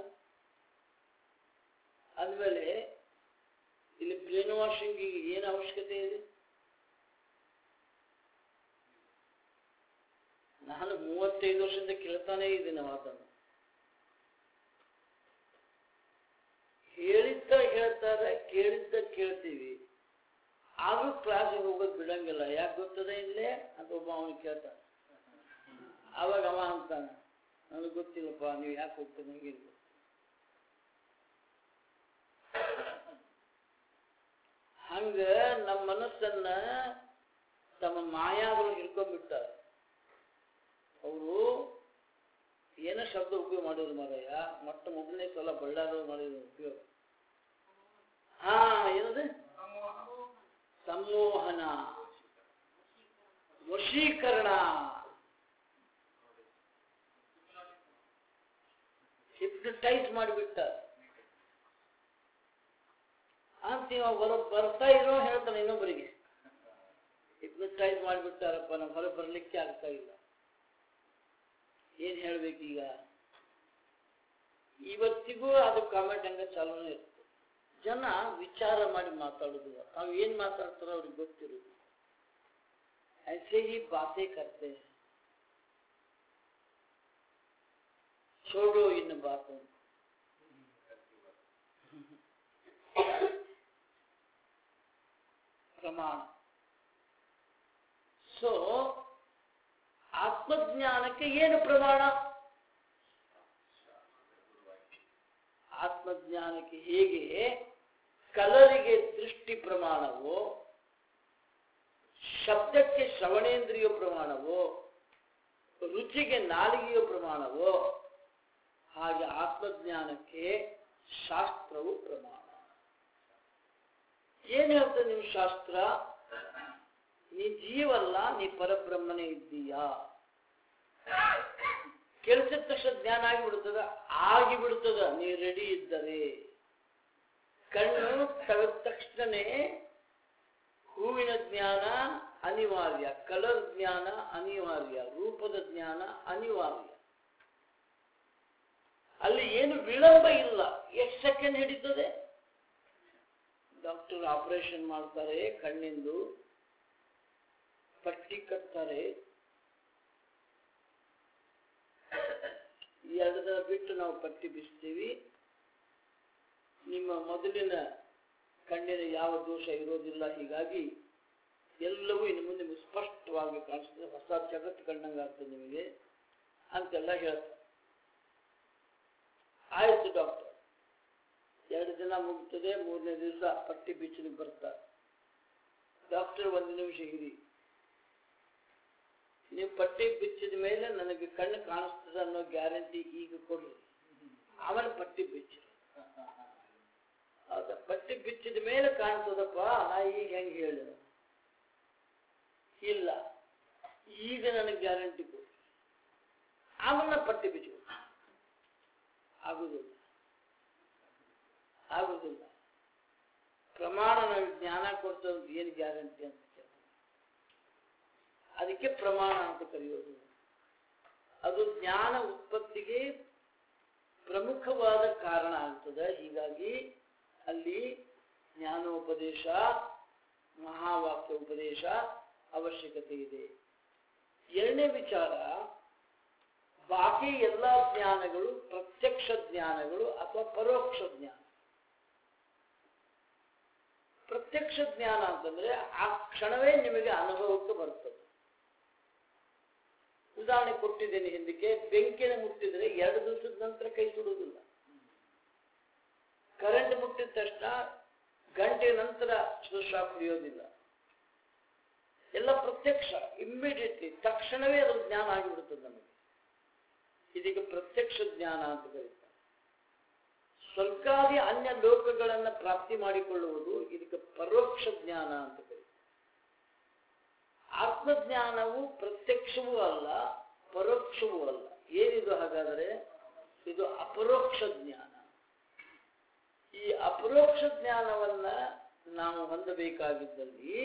ಅಂದಮೇಲೆ ಇಲ್ಲಿ ಬ್ರೇನ್ ವಾಷಿಂಗಿಗೆ ಏನು ಅವಶ್ಯಕತೆ ಇದೆ ನಾನು ಮೂವತ್ತೈದು ವರ್ಷದಿಂದ ಕೇಳ್ತಾನೇ ಇದ್ದೀನಿ ಮಾತನ್ನು ಹೇಳಿದ್ದ ಹೇಳ್ತಾರೆ ಕೇಳಿದ್ದ ಕೇಳ್ತೀವಿ ಆದ್ರೂ ಕ್ಲಾಸಿಗೆ ಹೋಗೋದು ಬಿಡಂಗಿಲ್ಲ ಯಾಕೆ ಗೊತ್ತದ ಇಲ್ಲೇ ಅಂತ ಒಬ್ಬ ಅವನು ಕೇಳ್ತಾನೆ ಆವಾಗ ಅವ ಅಂತಾನೆ ನನಗೆ ಗೊತ್ತಿಲ್ಲಪ್ಪ ನೀವು ಯಾಕೆ ಹೋಗ್ತೀರಿ ನನಗೆ ಗೊತ್ತಿಲ್ಲ ಹಂಗ ನಮ್ಮ ಮನಸ್ಸನ್ನ ತಮ್ಮ ಮಾಯಾಗಳು ಹಿಡ್ಕೊಂಡ್ಬಿಟ್ಟಾರೆ ಅವರು ಏನೋ ಶಬ್ದ ಉಪಯೋಗ ಮಾಡಿದ್ರು ಮಾರಯ್ಯ ಮೊಟ್ಟ ಮೊದಲನೇ ಸಲ ಬಳ್ಳಾರ ಮಾಡಿದ್ರು ಉಪಯೋಗ ಹಾ ಏನದು ಸಂಮೋಹನ ವಶೀಕರಣ ಹಿಪ್ನಟೈಸ್ ಮಾಡಿಬಿಟ್ಟ ಅಂತ ಇವ ಹೊರ ಬರ್ತಾ ಇರೋ ಹೇಳ್ತಾನೆ ಇನ್ನೊಬ್ಬರಿಗೆ ಹಿಪ್ನಟೈಸ್ ಮಾಡಿಬಿಟ್ಟಾರಪ್ಪ ನಾವು ಹೊರ ಬರ್ಲಿಕ್ಕೆ ಆಗ್ತಾ ಇಲ್ಲ ಏನ್ ಹೇಳ್ಬೇಕೀಗ ಇವತ್ತಿಗೂ ಅದು ಕಾಮೆಂಟ್ ಹಂಗ ಚಾಲೂನೇ ಇರ್ತದೆ ಜನ ವಿಚಾರ ಮಾಡಿ ಮಾತಾಡೋದಿಲ್ಲ ತಾವು ಏನ್ ಮಾತಾಡ್ತಾರೋ ಅವ್ರಿಗೆ ಗೊತ್ತಿರೋದು ऐसे ही बातें करते हैं छोड़ो इन बातों को। ಪ್ರಮಾಣ ಸೊ ಆತ್ಮಜ್ಞಾನಕ್ಕೆ ಏನು ಪ್ರಮಾಣ ಆತ್ಮಜ್ಞಾನಕ್ಕೆ ಹೇಗೆ ಕಲರಿಗೆ ದೃಷ್ಟಿ ಪ್ರಮಾಣವೋ ಶಬ್ದಕ್ಕೆ ಶ್ರವಣೇಂದ್ರಿಯ ಪ್ರಮಾಣವೋ ರುಚಿಗೆ ನಾಲಿಗೆಯ ಪ್ರಮಾಣವೋ ಹಾಗೆ ಆತ್ಮಜ್ಞಾನಕ್ಕೆ ಶಾಸ್ತ್ರವು ಪ್ರಮಾಣ ಏನ್ ಹೇಳ್ತದೆ ನಿಮ್ಮ ಶಾಸ್ತ್ರ ನೀ ಜೀವಲ್ಲ ನೀ ಪರಬ್ರಹ್ಮನೇ ಇದ್ದೀಯಾ ಕೆಲ್ಸದ ತಕ್ಷಣ ಜ್ಞಾನ ಆಗಿಬಿಡ್ತದ ಆಗಿಬಿಡ್ತದ ನೀ ರೆಡಿ ಇದ್ದರೆ ಕಣ್ಣು ತೆಗೆದ ತಕ್ಷಣನೇ ಹೂವಿನ ಜ್ಞಾನ ಅನಿವಾರ್ಯ ಕಲರ್ ಜ್ಞಾನ ಅನಿವಾರ್ಯ ರೂಪದ ಜ್ಞಾನ ಅನಿವಾರ್ಯ ಅಲ್ಲಿ ಏನು ವಿಳಂಬ ಇಲ್ಲ ಎಷ್ಟು ಸೆಕೆಂಡ್ ಹಿಡಿತದೆ ಡಾಕ್ಟರ್ ಆಪರೇಷನ್ ಮಾಡ್ತಾರೆ ಕಣ್ಣಿಂದು ಪಟ್ಟಿ ಕಟ್ತಾರೆ ಎರಡು ದಿನ ಬಿಟ್ಟು ನಾವು ಪಟ್ಟಿ ಬಿಸ್ತೀವಿ ನಿಮ್ಮ ಮೊದಲಿನ ಕಣ್ಣಿನ ಯಾವ ದೋಷ ಇರೋದಿಲ್ಲ ಹೀಗಾಗಿ ಎಲ್ಲವೂ ಇನ್ನು ಮುಂದೆ ನಿಮಗೆ ಸ್ಪಷ್ಟವಾಗಿ ಕಾಣಿಸ್ತದೆ ಹೊಸ ಜಗತ್ತು ಕಂಡಂಗೆ ಆಗ್ತದೆ ನಿಮಗೆ ಅಂತೆಲ್ಲ ಹೇಳ್ತಾರೆ ಆಯ್ತು ಡಾಕ್ಟರ್ ಎರಡು ದಿನ ಮುಗ್ತದೆ ಮೂರನೇ ದಿವಸ ಪಟ್ಟಿ ಬಿಚ್ಚಲಿಕ್ಕೆ ಬರ್ತಾರೆ ಡಾಕ್ಟರ್ ಒಂದು ನಿಮಿಷ ಇರಿ ನೀವು ಪಟ್ಟಿ ಬಿಚ್ಚಿದ ಮೇಲೆ ನನಗೆ ಕಣ್ಣು ಕಾಣಿಸ್ತದೆ ಅನ್ನೋ ಗ್ಯಾರಂಟಿ ಈಗ ಕೊಡ್ರಿ ಆಮೇಲೆ ಪಟ್ಟಿ ಬಿಚ್ಚಿ ಹೌದಾ ಪಟ್ಟಿ ಬಿಚ್ಚಿದ ಮೇಲೆ ಕಾಣ್ತದಪ್ಪ ನಾ ಈಗ ಹೆಂಗೆ ಹೇಳ ಇಲ್ಲ ಈಗ ನನಗೆ ಗ್ಯಾರಂಟಿ ಕೊಡಿ ಆಮೇಲೆ ನಾ ಪಟ್ಟಿ ಬಿಚ್ಚು ಆಗುದಿಲ್ಲ ಆಗುದಿಲ್ಲ ಪ್ರಮಾಣ ನಾವು ಜ್ಞಾನ ಕೊಡ್ತದ ಏನು ಗ್ಯಾರಂಟಿ ಅಂತ ಕೇಳ್ತಾರೆ. ಅದಕ್ಕೆ ಪ್ರಮಾಣ ಅಂತ ಕರೆಯೋದು ಅದು ಜ್ಞಾನ ಉತ್ಪತ್ತಿಗೆ ಪ್ರಮುಖವಾದ ಕಾರಣ ಆಗ್ತದೆ ಹೀಗಾಗಿ ಅಲ್ಲಿ ಜ್ಞಾನೋಪದೇಶ ಮಹಾವಾಕ್ಯ ಉಪದೇಶ ಅವಶ್ಯಕತೆ ಇದೆ ಎರಡನೇ ವಿಚಾರ ಬಾಕಿ ಎಲ್ಲ ಜ್ಞಾನಗಳು ಪ್ರತ್ಯಕ್ಷ ಜ್ಞಾನಗಳು ಅಥವಾ ಪರೋಕ್ಷ ಜ್ಞಾನ ಪ್ರತ್ಯಕ್ಷ ಜ್ಞಾನ ಅಂತಂದ್ರೆ ಆ ಕ್ಷಣವೇ ನಿಮಗೆ ಅನುಭವಕ್ಕೆ ಬರ್ತದೆ ಉದಾಹರಣೆ ಕೊಟ್ಟಿದ್ದೇನೆ ಹಿಂದಕ್ಕೆ ಬೆಂಕಿನ ಮುಟ್ಟಿದ್ರೆ ಎರಡು ದಿವಸದ ನಂತರ ಕೈ ಸುಡುವುದಿಲ್ಲ ಕರೆಂಟ್ ಮುಟ್ಟಿದ ತಕ್ಷಣ ಗಂಟೆ ನಂತರ ಶಾಕ್ ಹಿಡಿಯೋದಿಲ್ಲ ಎಲ್ಲ ಪ್ರತ್ಯಕ್ಷ ಇಮ್ಮಿಡಿಯೇಟ್ಲಿ ತಕ್ಷಣವೇ ಅದು ಜ್ಞಾನ ಆಗಿಬಿಡುತ್ತದೆ ನಮಗೆ ಇದೀಗ ಪ್ರತ್ಯಕ್ಷ ಜ್ಞಾನ ಅಂತ ಕರೀತಾರೆ ಸ್ವರ್ಗಾದಿ ಅನ್ಯ ಲೋಕಗಳನ್ನು ಪ್ರಾಪ್ತಿ ಮಾಡಿಕೊಳ್ಳುವುದು ಇದಕ್ಕೆ ಪರೋಕ್ಷ ಜ್ಞಾನ ಅಂತ ಕರೀತಾರೆ ಆತ್ಮಜ್ಞಾನವು ಪ್ರತ್ಯಕ್ಷವೂ ಅಲ್ಲ ಪರೋಕ್ಷವೂ ಅಲ್ಲ ಏನಿದು ಹಾಗಾದರೆ ಇದು ಅಪರೋಕ್ಷ ಜ್ಞಾನ ಈ ಅಪರೋಕ್ಷ ಜ್ಞಾನವನ್ನ ನಾವು ಹೊಂದಬೇಕಾಗಿದ್ದಲ್ಲಿ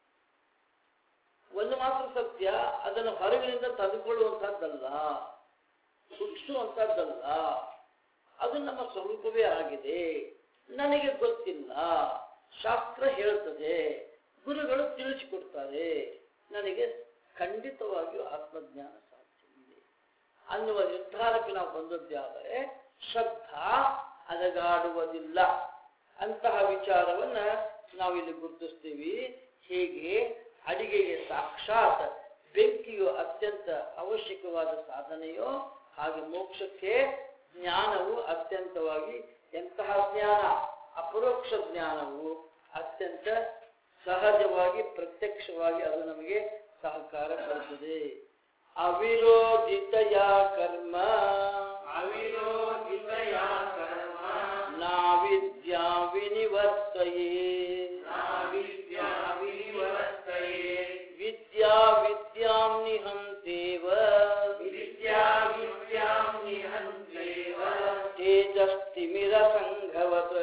ಒಂದು ಮಾತ್ರ ಸತ್ಯ ಅದನ್ನು ಹೊರಗಿನಿಂದ ತಂದುಕೊಳ್ಳುವಂಥದ್ದಲ್ಲ ಹುಟ್ಟಿಸುವಂಥದ್ದಲ್ಲ ಅದು ನಮ್ಮ ಸ್ವರೂಪವೇ ಆಗಿದೆ ನನಗೆ ಗೊತ್ತಿಲ್ಲ ಶಾಸ್ತ್ರ ಹೇಳುತ್ತದೆ ಗುರುಗಳು ತಿಳಿಸಿಕೊಡ್ತಾರೆ ನನಗೆ ಖಂಡಿತವಾಗಿಯೂ ಆತ್ಮಜ್ಞಾನ ಸಾಧ್ಯ ಇದೆ ಅನ್ನುವ ನಿರ್ಧಾರಕ್ಕೆ ನಾವು ಬಂದದ್ದಾದರೆ ಶ್ರದ್ಧಾ ಅಲಗಾಡುವುದಿಲ್ಲ ಅಂತಹ ವಿಚಾರವನ್ನ ನಾವು ಇಲ್ಲಿ ಗುರುತಿಸ್ತೀವಿ ಹೇಗೆ ಅಡಿಗೆಗೆ ಸಾಕ್ಷಾತ್ ಬೆಂಕಿಯು ಅತ್ಯಂತ ಅವಶ್ಯಕವಾದ ಸಾಧನೆಯೋ ಹಾಗೆ ಮೋಕ್ಷಕ್ಕೆ ಜ್ಞಾನವು ಅತ್ಯಂತವಾಗಿ ಎಂತಹ ಜ್ಞಾನ ಅಪರೋಕ್ಷ ಜ್ಞಾನವು ಅತ್ಯಂತ ಸಹಜವಾಗಿ ಪ್ರತ್ಯಕ್ಷವಾಗಿ ಅದು ನಮಗೆ ಸಹಕಾರ ಕೊಡುತ್ತದೆ ಅವಿರೋಧಿತಯ ಕರ್ಮ ಅವಿರೋಧಿತಯಾ ಕರ್ಮ ನಾವಿದ್ಯಾ ವಿನಿವರ್ತಯೇ ನಾವಿದ್ಯಾ ವಿನಿವರ್ತಯೇ ವಿದ್ಯಾ ವಿದ್ಯಾಂ ನಿಹಂತೇವ ವಿದ್ಯಾ ವಿದ್ಯಾಂ ನಿಹಂತೇವ ತೇಜಸ್ತಿಮಿರ ಸಂಘವತ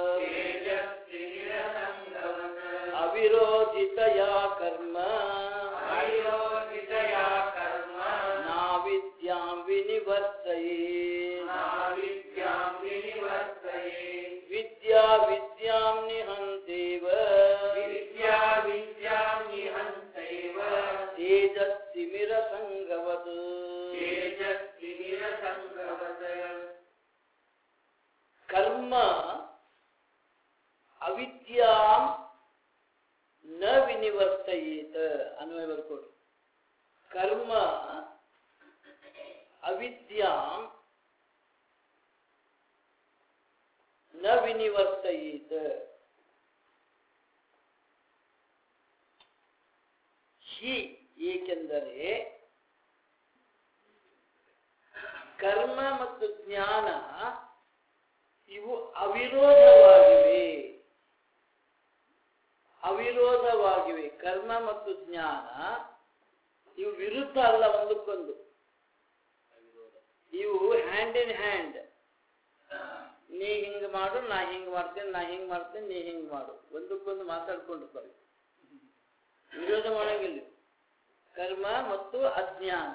ತೇಜಸ್ವಿನಿರಸಂಗವತ ಅವಿರೋಧಿತಯ ಕರ್ಮ ಅವಿರೋಧಿತಯಾ ಕರ್ಮ ನಾವಿದ್ಯಾಂ ವಿನಿವರ್ತಯೇ ನಾವಿದ್ಯಾಂ ವಿನಿವರ್ತಯೇ ವಿದ್ಯಾ ವಿದ್ಯಾಂ ನಿಹಂತೇವ ವಿದ್ಯಾ ವಿದ್ಯಾಂ ನಿಹಂತೈವ ತೇಜಸ್ತಿಮಿರ ಸಂಘವತ್ ತೇಜಸ್ವಿನಿರಸಂಗವತ ಕರ್ಮ ಅವಿದ್ಯಾಂ ನ ವಿನಿವರ್ತಯೇತ ಅನ್ವಯ ಬರ್ಕೊಡ್ರಿ ಕರ್ಮ ಅವಿದ್ಯಾಂ ನ ವಿನಿವರ್ತಯೇತ ಹಿ ಏಕೆಂದರೆ ಕರ್ಮ ಮತ್ತು ಜ್ಞಾನ ಇವು ಅವಿರೋಧವಾಗಿವೆ ಅವಿರೋಧವಾಗಿವೆ ಕರ್ಮ ಮತ್ತು ಜ್ಞಾನ ಇವು ವಿರುದ್ಧ ಅಲ್ಲ ಒಂದಕ್ಕೊಂದು ಇವು ಹ್ಯಾಂಡ್ ಇನ್ ಹ್ಯಾಂಡ್ ನೀ ಹಿಂಗ್ ಮಾಡು ನಾ ಹಿಂಗ್ ಮಾಡ್ತೇನೆ ನಾ ಹಿಂಗ್ ಮಾಡ್ತೇನೆ ನೀ ಹಿಂಗ್ ಮಾಡು ಒಂದಕ್ಕೊಂದು ಮಾತಾಡ್ಕೊಂಡಿರ್ತಾರೆ ವಿರೋಧ ಮಾಡಂಗಿಲ್ಲ ಇವು. ಕರ್ಮ ಮತ್ತು ಅಜ್ಞಾನ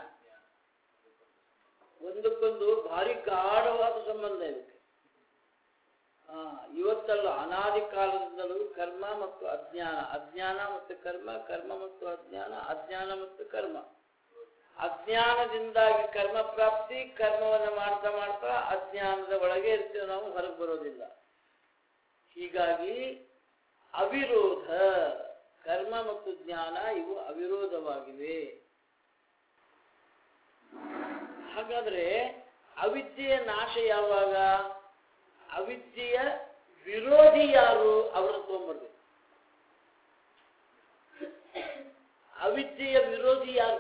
ಒಂದಕ್ಕೊಂದು ಭಾರಿ ಗಾಢವಾದ ಸಂಬಂಧ ಇವಕ್ಕೆ ಆ, ಇವತ್ತಲ್ಲ ಅನಾದಿ ಕಾಲದಿಂದಲೂ ಕರ್ಮ ಮತ್ತು ಅಜ್ಞಾನ ಅಜ್ಞಾನ ಮತ್ತು ಕರ್ಮ ಕರ್ಮ ಮತ್ತು ಅಜ್ಞಾನ ಅಜ್ಞಾನ ಮತ್ತು ಕರ್ಮ ಅಜ್ಞಾನದಿಂದಾಗಿ ಕರ್ಮ ಪ್ರಾಪ್ತಿ ಕರ್ಮವನ್ನು ಮಾಡ್ತಾ ಮಾಡ್ತಾ ಅಜ್ಞಾನದ ಒಳಗೆ ಇರ್ತೇವೆ ನಾವು ಹೊರಗೆ ಬರೋದಿಲ್ಲ ಹೀಗಾಗಿ ಅವಿರೋಧ ಕರ್ಮ ಮತ್ತು ಜ್ಞಾನ ಇವು ಅವಿರೋಧವಾಗಿವೆ ಹಾಗಾದ್ರೆ ಅವಿದ್ಯೆಯ ನಾಶ ಯಾವಾಗ ಅವಿದ್ಯೆಯ ವಿರೋಧಿ ಯಾರು ಅವರನ್ನು ತಗೊಂಡ್ಬರ್ಬೇಕು ಅವಿದ್ಯೆಯ ವಿರೋಧಿ ಯಾರು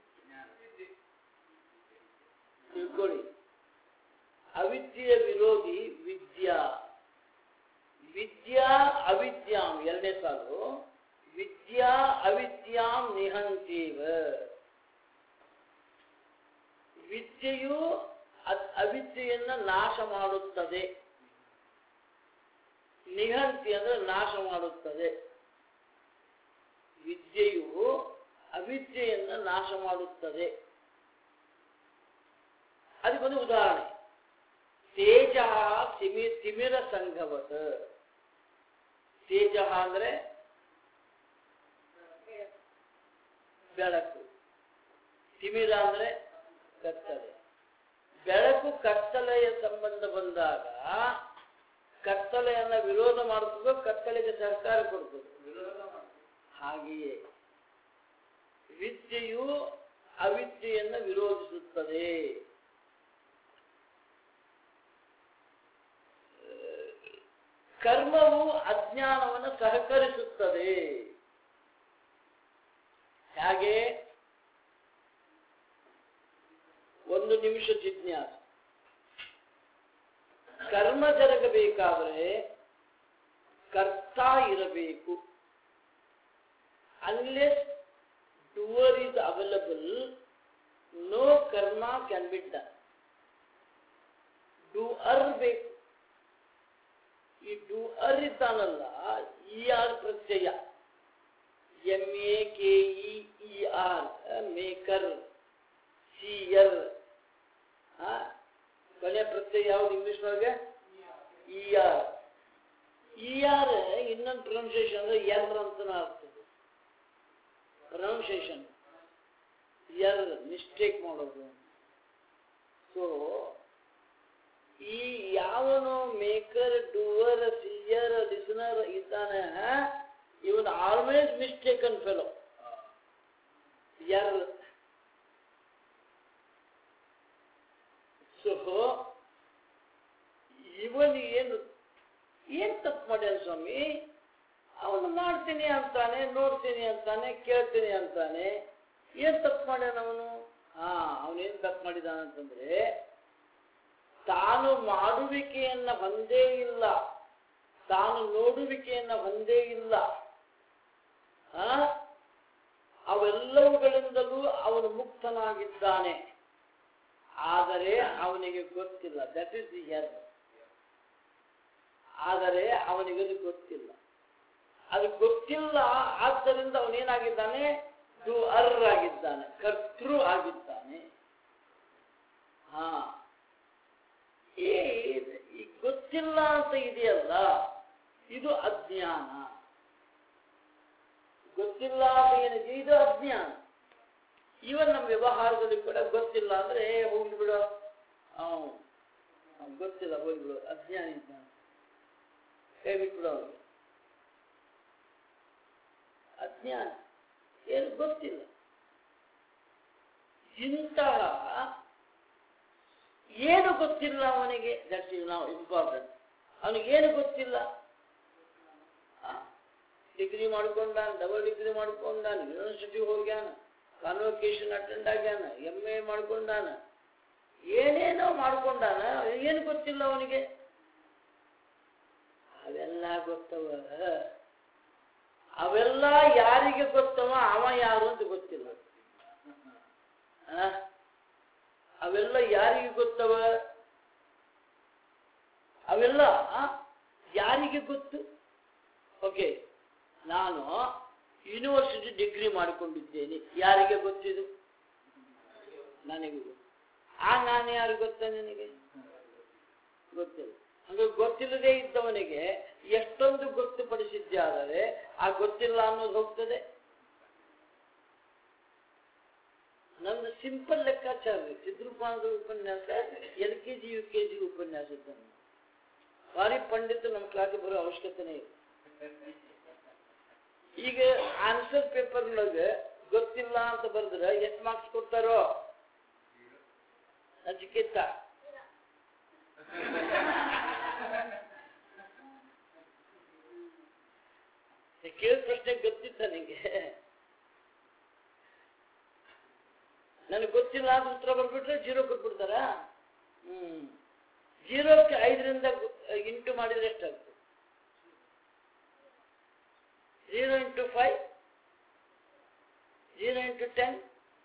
ತಿಳ್ಕೊಳ್ಳಿ ಅವಿದ್ಯೆಯ ವಿರೋಧಿ ವಿದ್ಯಾ ವಿದ್ಯಾ ಅವಿದ್ಯಾಂ ಎರಡನೇ ಸಾಲು ವಿದ್ಯಾ ಅವಿದ್ಯಾಂ ನಿಹಂತೀವ ವಿದ್ಯೆಯು ಅದ್- ಅವಿದ್ಯೆಯನ್ನ ನಾಶ ಮಾಡುತ್ತದೆ ನಿಹಂತಿ ಅಂದ್ರೆ ನಾಶ ಮಾಡುತ್ತದೆ ವಿದ್ಯೆಯು ಅವಿದ್ಯೆಯನ್ನ ನಾಶ ಮಾಡುತ್ತದೆ ಅದಕ್ಕೊಂದು ಉದಾಹರಣೆ ತೇಜ ತಿಮಿ ತಿಮಿರ ಸಂಘವತ ತೇಜ ಅಂದ್ರೆ ಬೆಳಕು ತಿಮಿರ ಅಂದ್ರೆ ಕತ್ತಲೆ ಬೆಳಕು ಕತ್ತಲೆಯ ಸಂಬಂಧ ಬಂದಾಗ ಕತ್ತಲೆಯನ್ನ ವಿರೋಧ ಮಾಡ್ತದೋ ಕತ್ತಲೆಗೆ ಸಹಕಾರ ಕೊಡ್ತದೆ ಹಾಗೆಯೇ ವಿದ್ಯೆಯು ಅವಿದ್ಯೆಯನ್ನು ವಿರೋಧಿಸುತ್ತದೆ ಕರ್ಮವು ಅಜ್ಞಾನವನ್ನು ಸಹಕರಿಸುತ್ತದೆ ಹಾಗೆ ಒಂದು ನಿಮಿಷ ಜಿಜ್ಞಾಸೆ ಕರ್ಮ ಜರುಗಬೇಕಾದರೆ ಕರ್ತ ಇರಬೇಕು unless doer is available no karma can be done doer ಬೇಕು ಅರ್ ಇದ್ದಾನಲ್ಲ ಇ ಆರ್ ಪ್ರತ್ಯಯ M A K E R maker seer ಕೊನೆ ಪ್ರತ್ಯಯ ಯಾವ್ದು ಇಂಗ್ಲಿಷ್ನೊಳಗೆ ಇ ಆರ್ ಇ ಆರ್ ಇನ್ನೊಂದು ಪ್ರೊನೌನ್ಸಿಯೇಷನ್ ಅಂದ್ರೆ ಎರ್ ಅಂತ ಆಗ್ತದೆ ಪ್ರೊನೌನ್ಸಿಯೇಷನ್ ಎರ್ ಮಿಸ್ಟೇಕ್ ಮಾಡೋದು ಸೊ ಈ ಯಾವನು ಮೇಕರ್ ಡೂವರ್ ಸಿಯರ್ ಲಿಸನರ್ ಇದ್ದಾನೆ even always mistaken fellow er so even ಏನು ಏನ್ ತಪ್ಪು ಮಾಡ್ಯಾನ ಸ್ವಾಮಿ ಅವನು ಮಾಡ್ತೀನಿ ಅಂತಾನೆ ನೋಡ್ತೀನಿ ಅಂತಾನೆ ಕೇಳ್ತೀನಿ ಅಂತಾನೆ ಏನ್ ತಪ್ಪು ಮಾಡ್ಯಾನ ಅವನು ಹಾ ಅವನೇನ್ ತಪ್ಪು ಮಾಡಿದಾನಂತಂದ್ರೆ ತಾನು ಮಾಡುವಿಕೆಯನ್ನ ಹೊಂದೇ ಇಲ್ಲ ತಾನು ನೋಡುವಿಕೆಯನ್ನ ಹೊಂದೇ ಇಲ್ಲ ಆ ಅವೆಲ್ಲವುಗಳಿಂದಲೂ ಅವನು ಮುಕ್ತನಾಗಿದ್ದಾನೆ ಆದರೆ ಅವನಿಗೆ ಗೊತ್ತಿಲ್ಲ ದಟ್ ಇಸ್ ದಿ ಹೆರ್ ಆದರೆ ಅವನಿಗದು ಗೊತ್ತಿಲ್ಲ ಅದು ಗೊತ್ತಿಲ್ಲ ಆದ್ದರಿಂದ ಅವನೇನಾಗಿದ್ದಾನೆ ಡು ಅರ್ ಆಗಿದ್ದಾನೆ ಕರ್ತೃ ಆಗಿದ್ದಾನೆ ಹಾ ಈ ಈ ಗೊತ್ತಿಲ್ಲ ಅಂತ ಇದೆಯಲ್ಲ ಇದು ಅಜ್ಞಾನ ಗೊತ್ತಿಲ್ಲ ಅಂತ ಏನಿದೆ ಇದು ಅಜ್ಞಾನ ಇವನ್ ನಮ್ಮ ವ್ಯವಹಾರದಲ್ಲಿ ಕೂಡ ಗೊತ್ತಿಲ್ಲ ಅಂದ್ರೆ ಏ, ಹೋಗ್ಲಿ ಬಿಡು ಅವ್ನು ಅವ್ನು ಗೊತ್ತಿಲ್ಲ ಹೋಗ್ಲಿ ಬಿಡು ಅಜ್ಞಾನ ಇದ್ದಾನೆ ಕೈ ಬಿಟ್ಬಿಡು ಅವ್ನಿಗೆ ಅಜ್ಞಾನ ಏನು ಗೊತ್ತಿಲ್ಲ ಇಂತಹ ಏನು ಗೊತ್ತಿಲ್ಲ ಅವನಿಗೆ ದಟ್ ಇಸ್ ನಾವು ಇಂಪಾರ್ಟೆಂಟ್ ಅವನಿಗೆ ಏನು ಗೊತ್ತಿಲ್ಲ ಡಿಗ್ರಿ ಮಾಡ್ಕೊಂಡ ಡಬಲ್ ಡಿಗ್ರಿ ಮಾಡ್ಕೊಂಡ ಯೂನಿವರ್ಸಿಟಿ ಹೋಗ್ಯಾನ ಕಾನ್ವೊಕೇಶನ್ ಅಟೆಂಡ್ ಆಗ್ಯಾನ ಎಮ್ ಎ ಮಾಡ್ಕೊಂಡಾನ ಏನೇನೋ ಮಾಡ್ಕೊಂಡಾನ ಏನು ಗೊತ್ತಿಲ್ಲ ಅವನಿಗೆ ಅವೆಲ್ಲ ಗೊತ್ತವ ಅವೆಲ್ಲ ಯಾರಿಗೆ ಗೊತ್ತವ ಅವ ಯಾರು ಅಂತ ಗೊತ್ತಿಲ್ಲ ಆ? ಅವೆಲ್ಲ ಯಾರಿಗೆ ಗೊತ್ತವ ಅವೆಲ್ಲ ಆ? ಯಾರಿಗೆ ಗೊತ್ತು ಓಕೆ ನಾನು ಯೂನಿವರ್ಸಿಟಿ ಡಿಗ್ರಿ ಮಾಡಿಕೊಂಡಿದ್ದೇನೆ ಯಾರಿಗೆ ಗೊತ್ತಿದು ನನಗೆ ಗೊತ್ತು ಆ ನಾನು ಯಾರು ಗೊತ್ತಾ ನಿನಗೆ ಗೊತ್ತಿಲ್ಲ ಅಂದ್ರೆ ಗೊತ್ತಿಲ್ಲದೆ ಇದ್ದವನಿಗೆ ಎಷ್ಟೊಂದು ಗೊತ್ತುಪಡಿಸಿದ್ದೆ ಆದರೆ ಆ ಗೊತ್ತಿಲ್ಲ ಅನ್ನೋದು ಹೋಗ್ತದೆ ನಂದು ಸಿಂಪಲ್ ಲೆಕ್ಕಾಚಾರ ರೀ. ಸಿದ್ಧರೂಪಾನದ ಉಪನ್ಯಾಸ L K G U K G ಉಪನ್ಯಾಸ ಇದ್ದಾನೆ ಭಾರಿ ಪಂಡಿತ ನಮ್ಮ ಕ್ಲಾಸಿಗೆ ಬರೋ ಅವಶ್ಯಕತೆನೇ ಇಲ್ಲ ಈಗ ಆನ್ಸರ್ ಪೇಪರ್ ಒಳಗೆ ಗೊತ್ತಿಲ್ಲ ಅಂತ ಬರೆದ್ರೆ ಎಷ್ಟು ಮಾರ್ಕ್ಸ್ ಕೊಡ್ತಾರೋ ನಚಿಕೇತ ಕೇಳಿದ ಪ್ರಶ್ನೆ ಗೊತ್ತಿತ್ತ ನಿಂಗೆ ನನಗೆ ಗೊತ್ತಿಲ್ಲ ಅಂತ ಉತ್ತರ ಬರ್ಬಿಟ್ರೆ ಜೀರೋ ಕೊಟ್ಬಿಡ್ತಾರ ಹ್ಮ್ ಜೀರೋಕ್ಕೆ ಐದರಿಂದ ಇಂಟು ಮಾಡಿದ್ರೆ ಎಷ್ಟಾಗ್ತದೆ zero into five zero into ten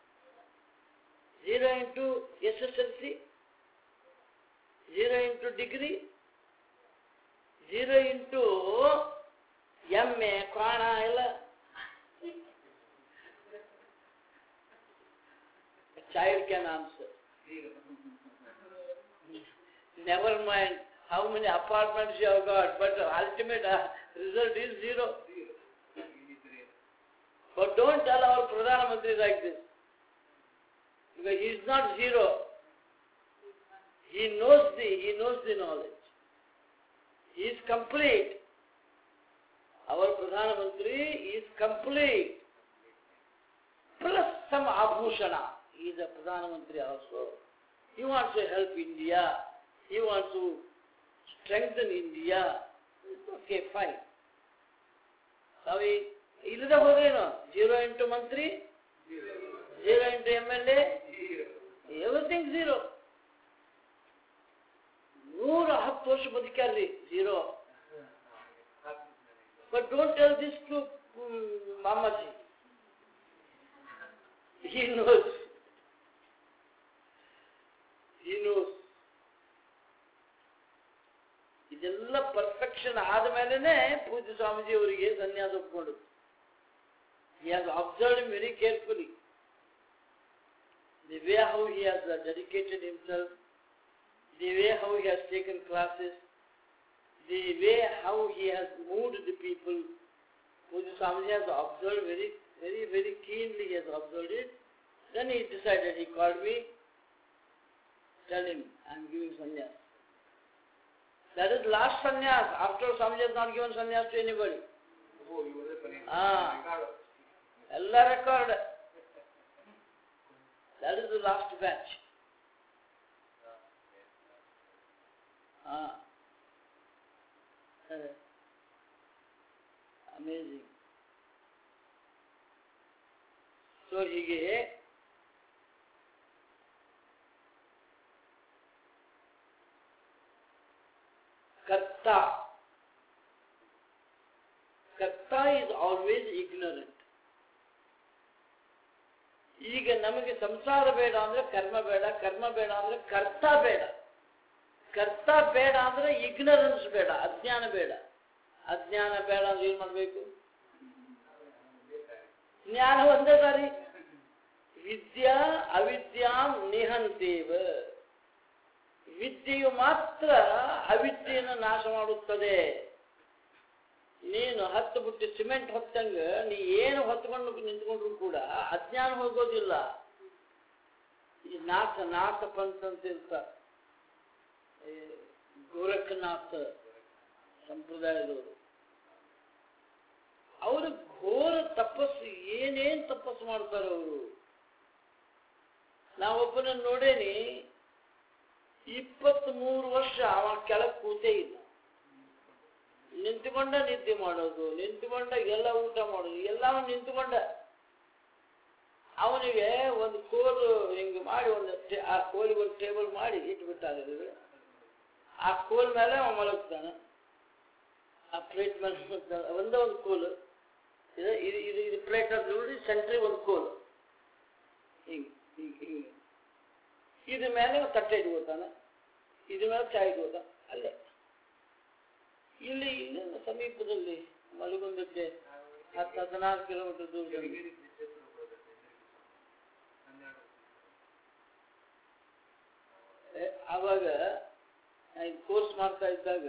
zero into S S L C zero into degree zero into M A ಕ್ವಾಣ ಎಲ್ಲ child can answer. Never mind how many apartments you have got, but the ultimate uh, result is zero. But don't tell our Pradhan Mantri like this. Because he is not zero. He knows the he knows the knowledge. He is complete. Our Pradhan Mantri is complete. Plus some abhushana. He is a Pradhan Mantri also. He wants to help India. He wants to strengthen India. Okay, fine. ನಾವೀ ಇಲ್ಲದೆ ಹೋದ್ರೇನು zero into ಮಂತ್ರಿ zero into M L A everything zero ನೂರ ಹತ್ತು ವರ್ಷ ಬದುಕ್ಯಾರ್ರಿ zero but don't tell this to ಮಾಮಾಜಿ he knows he knows ಇದೆಲ್ಲ ಪರ್ಫೆಕ್ಷನ್ ಆದಮೇಲೆ ಪೂಜ್ಯ ಸ್ವಾಮೀಜಿ ಅವರಿಗೆ ಸನ್ಯಾಸ ಒಪ್ಕೊಂಡು he has observed him very carefully the way how he has uh, dedicated himself the way how he has taken classes the way how he has moved the people Pujya Swamiji has observed very, very, very keenly he has observed it. Then he decided, he called me, tell him, I am giving sannyas. That is last sannyas. After Swamiji has not given sannyas to anybody. Ah. ಎಲ್ಲ record that is the last batch amazing so ಹೀಗೆ ಕರ್ತ ಕರ್ತ is always ignorant ಈಗ ನಮಗೆ ಸಂಸಾರ ಬೇಡ ಅಂದ್ರೆ ಕರ್ಮ ಬೇಡ ಕರ್ಮ ಬೇಡ ಅಂದ್ರೆ ಕರ್ತ ಬೇಡ ಕರ್ತ ಬೇಡ ಅಂದ್ರೆ ಇಗ್ನರೆನ್ಸ್ ಬೇಡ ಅಜ್ಞಾನ ಬೇಡ ಅಜ್ಞಾನ ಬೇಡ ಅಂದ್ರೆ ಏನ್ ಮಾಡ್ಬೇಕು ಜ್ಞಾನ ಒಂದೇ ದಾರಿ ವಿದ್ಯಾ ಅವಿದ್ಯಾಂ ನಿಹಂತೇವ ವಿದ್ಯೆಯು ಮಾತ್ರ ಅವಿದ್ಯೆಯನ್ನು ನಾಶ ಮಾಡುತ್ತದೆ ನೀನು ಹತ್ತು ಬುಟ್ಟಿ ಸಿಮೆಂಟ್ ಹೊತ್ತಂಗ ನೀ ಏನು ಹೊತ್ಕೊಂಡು ನಿಂತ್ಕೊಂಡ್ರು ಕೂಡ ಅಜ್ಞಾನ ಹೋಗೋದಿಲ್ಲ ಈ ನಾಥ ನಾಥ ಪಂತ್ ಅಂತ ಇರ್ತಾರೆ ಈ ಗೋರಖನಾಥ ಸಂಪ್ರದಾಯದವರು ಅವರು ಘೋರ ತಪಸ್ಸು ಏನೇನ್ ತಪಸ್ಸು ಮಾಡ್ತಾರೆ ಅವರು ನಾವೊಬ್ಬನ ನೋಡೇನಿ ಇಪ್ಪತ್ತ್ ಮೂರು ವರ್ಷ ಅವ ಕೆಳಗೆ ಕೂತೇ ಇಲ್ಲ ನಿಂತುಕೊಂಡ ನಿದ್ದೆ ಮಾಡೋದು ನಿಂತುಕೊಂಡ ಎಲ್ಲ ಊಟ ಮಾಡೋದು ಎಲ್ಲವೂ ನಿಂತುಕೊಂಡ ಅವನಿಗೆ ಒಂದು ಕೋಲು ಹಿಂಗೆ ಮಾಡಿ ಒಂದು ಟೇ- ಆ ಕೋಲಿಗೆ ಒಂದು ಟೇಬಲ್ ಮಾಡಿ ಇಟ್ಬಿಟ್ಟಾಗ ಆ ಕೋಲ್ ಮೇಲೆ ಅವ ಮಲಗ್ತಾನೆ ಆ ಪ್ಲೇಟ್ ಮೇಲೆ ಮಲಗ್ತಾನೆ ಒಂದೇ ಒಂದು ಕೋಲು ಇದು ಇದು ಇದು ಇದು ಪ್ಲೇಟ್ ಅಂತ ನೋಡಿ ಸೆಂಟ್ರಿಗೆ ಒಂದು ಕೋಲು ಹಿಂಗೆ ಹಿಂಗೆ ಹಿಂಗೆ ಇದ್ರ ಮೇಲೆ ತಟ್ಟೆ ಇಟ್ಕೋತಾನೆ ಇದ್ರ ಮೇಲೆ ಚಾಯ್ ಇಟ್ಕೋತಾನೆ ಅಲ್ಲೇ ಇಲ್ಲಿ ಇಲ್ಲಿ ಸಮೀಪದಲ್ಲಿ ಮಲಗುಂದಕ್ಕೆ ಹತ್ತು ಹದಿನಾರು ಕಿಲೋಮೀಟರ್ ದೂರದಲ್ಲಿ ಏ, ಆವಾಗ ಕೋರ್ಸ್ ಮಾಡ್ತಾ ಇದ್ದಾಗ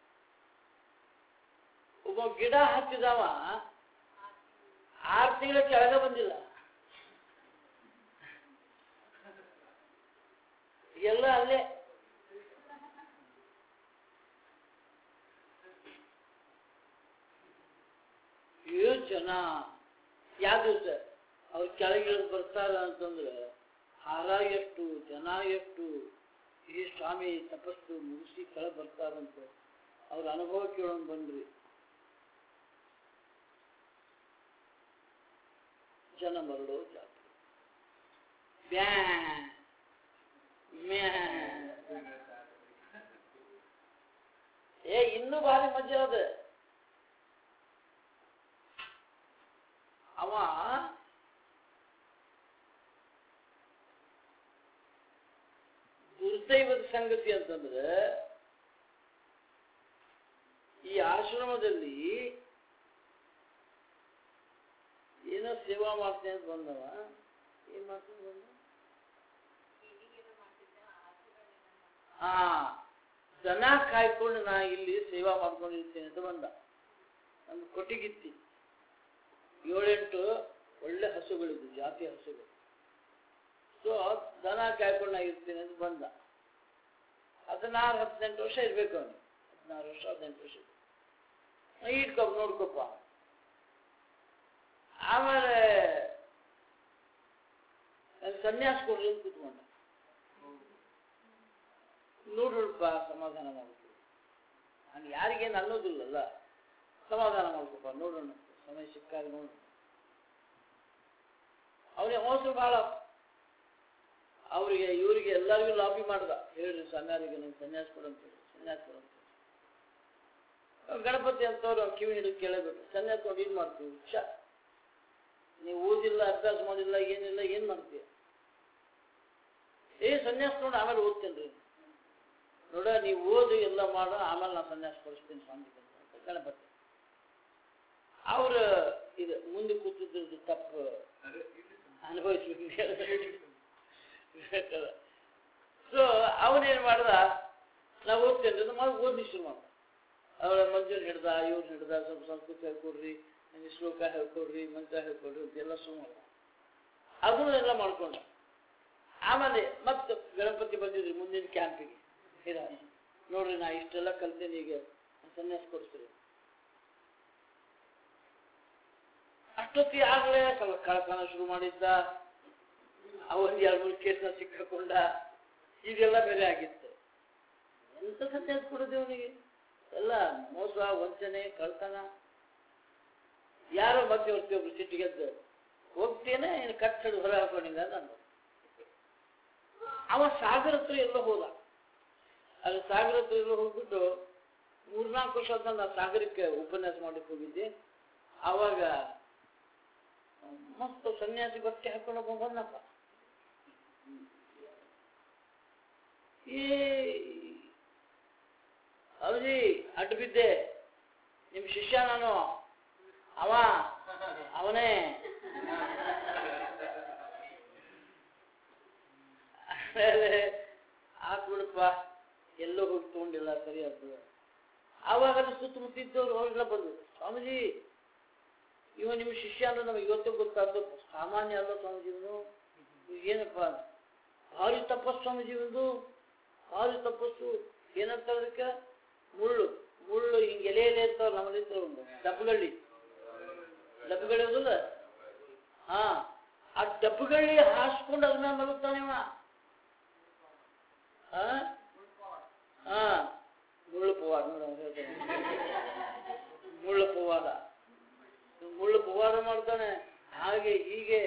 ಒಬ್ಬ ಗಿಡ ಹಚ್ಚಿದವ ಆರು ತಿಂಗಳ ಕೆಳಗ ಬಂದಿಲ್ಲ ಎಲ್ಲ ಅಲ್ಲೇ ಏಳು ಜನ ಯಾವುದು ಸರ್ ಅವ್ರು ಕೆಳಗೆ ಇಳಿದು ಬರ್ತಾರ ಅಂತಂದ್ರೆ ಹಾರ ಎಷ್ಟು ಜನ ಎಷ್ಟು ಈ ಸ್ವಾಮಿ ತಪಸ್ಸು ಮುಗಿಸಿ ಕೆಳಗೆ ಬರ್ತಾರಂತ ಅವ್ರ ಅನುಭವ ಕೇಳೋಣ ಬಂದ್ರಿ ಜನ ಮರಳೋ ಜಾತ್ರೆ ಬ್ಯಾ ಮ್ಯಾ ಏ ಇನ್ನೂ ಭಾರಿ ಮಜಾ ಅದ ಅವ ದುರ್ದೈವದ ಸಂಗತಿ ಅಂತಂದ್ರೆ ಈ ಆಶ್ರಮದಲ್ಲಿ ಏನೋ ಸೇವಾ ಮಾಡ್ತೇನೆ ಅಂತ ಬಂದವ ಏನ್ ಮಾಡ್ತೇನೆ ಬಂದ ಹಾ ದನ ಕಾಯ್ಕೊಂಡು ನಾ ಇಲ್ಲಿ ಸೇವಾ ಮಾಡ್ಕೊಂಡಿರ್ತೇನೆ ಅಂತ ಬಂದ ನಮ್ದು ಕೊಟ್ಟಿಗಿತ್ತಿ ಏಳೆಂಟು ಒಳ್ಳೆ ಹಸುಗಳಿದ್ದು ಜಾತಿ ಹಸುಗಳು ಸೊ ದನ ಕಾಯ್ಕೊಂಡು ನಾ ಇರ್ತೀನಿ ಅಂತ ಬಂದ ಹದಿನಾರು ಹದಿನೆಂಟು ವರ್ಷ ಇರ್ಬೇಕು ಅವನಿಗೆ ಹದಿನಾರು ವರ್ಷ ಹದಿನೆಂಟು ವರ್ಷ ನಾ ಇಟ್ಕೊ ನೋಡ್ಕೊಪ್ಪ ಆಮೇಲೆ ನನ್ಗೆ ಸನ್ಯಾಸ ಕೊಡ್ರಿ ಅಂತ ಕೂತ್ಕೊಂಡ ನೋಡ್ರಪ್ಪ ಸಮಾಧಾನ ಮಾಡ್ತೀವಿ ನಾನು ಯಾರಿಗೇನು ಅನ್ನೋದಿಲ್ಲಲ್ಲ ಸಮಾಧಾನ ಮಾಡ್ಕೊಪ್ಪ ನೋಡೋಣ ಸಮಯ ಸಿಕ್ಕಾಗ ನೋಡೋಣ ಅವನಿಗೆ ಅವಸರ ಭಾಳ ಅವರಿಗೆ ಇವರಿಗೆ ಎಲ್ಲರಿಗೂ ಲಾಬಿ ಮಾಡ್ದ ಹೇಳ್ರಿ ಸನ್ಯಾರಿಗೆ ನಂಗೆ ಸನ್ಯಾಸ ಕೊಡಂತ ಹೇಳಿ ಸನ್ಯಾಸ ಕೊಡಂತ ಹೇಳಿ. ಗಣಪತಿ ಅಂತವ್ರು ಅವ್ನು ಕಿವಿ ಹಿಡಿದು ಕೇಳಬೇಕು ಸನ್ಯಾಸ ನೋಡಿ ಏನು ಮಾಡ್ತೀವಿ ಶ ನೀವು ಓದಿಲ್ಲ ಅಭ್ಯಾಸ ಮಾಡಿಲ್ಲ ಏನಿಲ್ಲ ಏನು ಮಾಡ್ತೀಯ ಏ ಸನ್ಯಾಸ ನೋಡಿ ಆಮೇಲೆ ಓದ್ತೇನೆ ರೀ ನೋಡ ನೀವು ಓದು ಎಲ್ಲ ಮಾಡು ಆಮೇಲೆ ನಾನು ಸನ್ಯಾಸ ಕೊಡಿಸ್ತೀನಿ ಸ್ವಾಮಿ ಅಂತ ಗಣಪತಿ ಅವ್ರ ಇದು ಮುಂದೆ ಕೂತಿದ್ದು ತಪ್ಪು ಅನುಭವಿಸ್ಬೇಕು ಸೊ ಅವನೇನು ಮಾಡ್ದ ನಾವು ಓದ್ತೇನೆ ಅಂತ ಮಾಡಿ ಓದಿ ಶುರು ಮಾಡ್ದ ಅವಳ ಮಂಜೂರು ಹಿಡ್ದ ಇವ್ರು ಹಿಡ್ದ ಸ್ವಲ್ಪ ಸಂಸ್ಕೃತ ಹೇಳ್ಕೊಡ್ರಿ ನನಗೆ ಶ್ಲೋಕ ಹೇಳ್ಕೊಡ್ರಿ ಮಂತ್ರ ಹೇಳ್ಕೊಡ್ರಿ ಅಂತೆಲ್ಲ ಶುರು ಮಾಡ್ದ ಅದನ್ನೆಲ್ಲ ಮಾಡ್ಕೊಂಡ ಆಮೇಲೆ ಮತ್ತೆ ಗಣಪತಿ ಬಂದಿದ್ರಿ ಮುಂದಿನ ಕ್ಯಾಂಪಿಗೆ ಇದ ನೋಡ್ರಿ ನಾ ಇಷ್ಟೆಲ್ಲ ಕಲ್ತೇನೆ ಈಗ ಸನ್ಯಾಸ ಕೊಡಿಸ್ರಿ ಅಷ್ಟೊತ್ತಿ ಆಗ್ಲೇ ಸ್ವಲ್ಪ ಕಳ್ತನ ಶುರು ಮಾಡಿದ್ದ ಅವನ್ ಎರಡು ಮೂರು ಕೇಸ್ನ ಸಿಕ್ಕಾಕೊಂಡ ಇದೆಲ್ಲ ಬೇರೆ ಆಗಿತ್ತು ಎಂತ ಸನ್ಯಾಸ ಕೊಡೋದು ಅವನಿಗೆ ಎಲ್ಲ ಮೋಸ ವಂಚನೆ ಕಳ್ತನ ಯಾರೋ ಮಧ್ಯವರ್ತಿ ಒಬ್ರು ಸಿಟ್ಟಿಗೆದ್ದು ಹೋಗ್ತೇನೆ ಏನು ಕಟ್ಟಡ ಹೊರ ಹಾಕೊಂಡಿಲ್ಲ ನಾನು ಅವ ಸಾಗರ ಹತ್ರ ಎಲ್ಲ ಹೋದ ಅಲ್ಲಿ ಸಾಗರ ಹತ್ರ ಎಲ್ಲ ಹೋಗ್ಬಿಟ್ಟು ಮೂರ್ನಾಲ್ಕು ವರ್ಷ ಆದ್ಮೇಲೆ ನಾನು ಸಾಗರಕ್ಕೆ ಉಪನ್ಯಾಸ ಮಾಡಕ್ಕೆ ಹೋಗಿದ್ದೆ ಆವಾಗ ಮಸ್ತ್ ಸನ್ಯಾಸಿ ಬಟ್ಟೆ ಹಾಕೊಂಡು ಒಬ್ಬ ಬಂದಪ್ಪ ಈ ಅವಜಿ ಅಡ್ಡ ಬಿದ್ದೆ ನಿಮ್ಮ ಶಿಷ್ಯ ನಾನು ಅವ ಅವನೇ ಆಮೇಲೆ ಹಾಕ್ಬಿಡಪ್ಪ ಎಲ್ಲೋ ಹೋಗಿ ತಗೊಂಡಿಲ್ಲ ಸರಿ ಆಗ್ತದೆ ಆವಾಗ ಅಲ್ಲಿ ಸುತ್ತಮುತ್ತಿದ್ದವ್ರು ಅವರೆಲ್ಲ ಬಂದ್ರು ಸ್ವಾಮೀಜಿ ಇವ ನಿಮ್ಮ ಶಿಷ್ಯ ಅಂದ್ರೆ ನಮಗೆ ಇವತ್ತೇ ಗೊತ್ತಾದ್ದು ಸಾಮಾನ್ಯ ಅಲ್ಲ ಸ್ವಾಮೀಜಿ ಇವನು ಏನಪ್ಪ ಭಾರಿ ತಪಸ್ಸು ಸ್ವಾಮೀಜಿ ಇವನು ಭಾರಿ ತಪಸ್ಸು ಏನಂತ ಅದಕ್ಕೆ ಮುಳ್ಳು ಮುಳ್ಳು ಹಿಂಗೆ ಎಲೆ ಎಲೆ ಇರ್ತಾವ ನಮ್ಮಲ್ಲಿ ಒಂದು ಡಬ್ಬಗಳ್ಳಿ ಡಬ್ಬಗಳ್ಳಿ ಅದಲ್ಲ ಹಾ ಆ ಡಬ್ಬಗಳ್ಳಿ ಹಾಸ್ಕೊಂಡು ಅದ್ರ ಮೇಲೆ ಮಲಗ್ತಾನೆ ಇವ ಹಾ ಹಾ ಮುಳ್ಳು ಪವಾಡ ನೋಡ ಮುಳ್ಳು ಪವಾಡ ಮುಳ್ಳು ಪವಾಡ ಮಾಡ್ತಾನೆ ಹಾಗೆ ಹೀಗೆ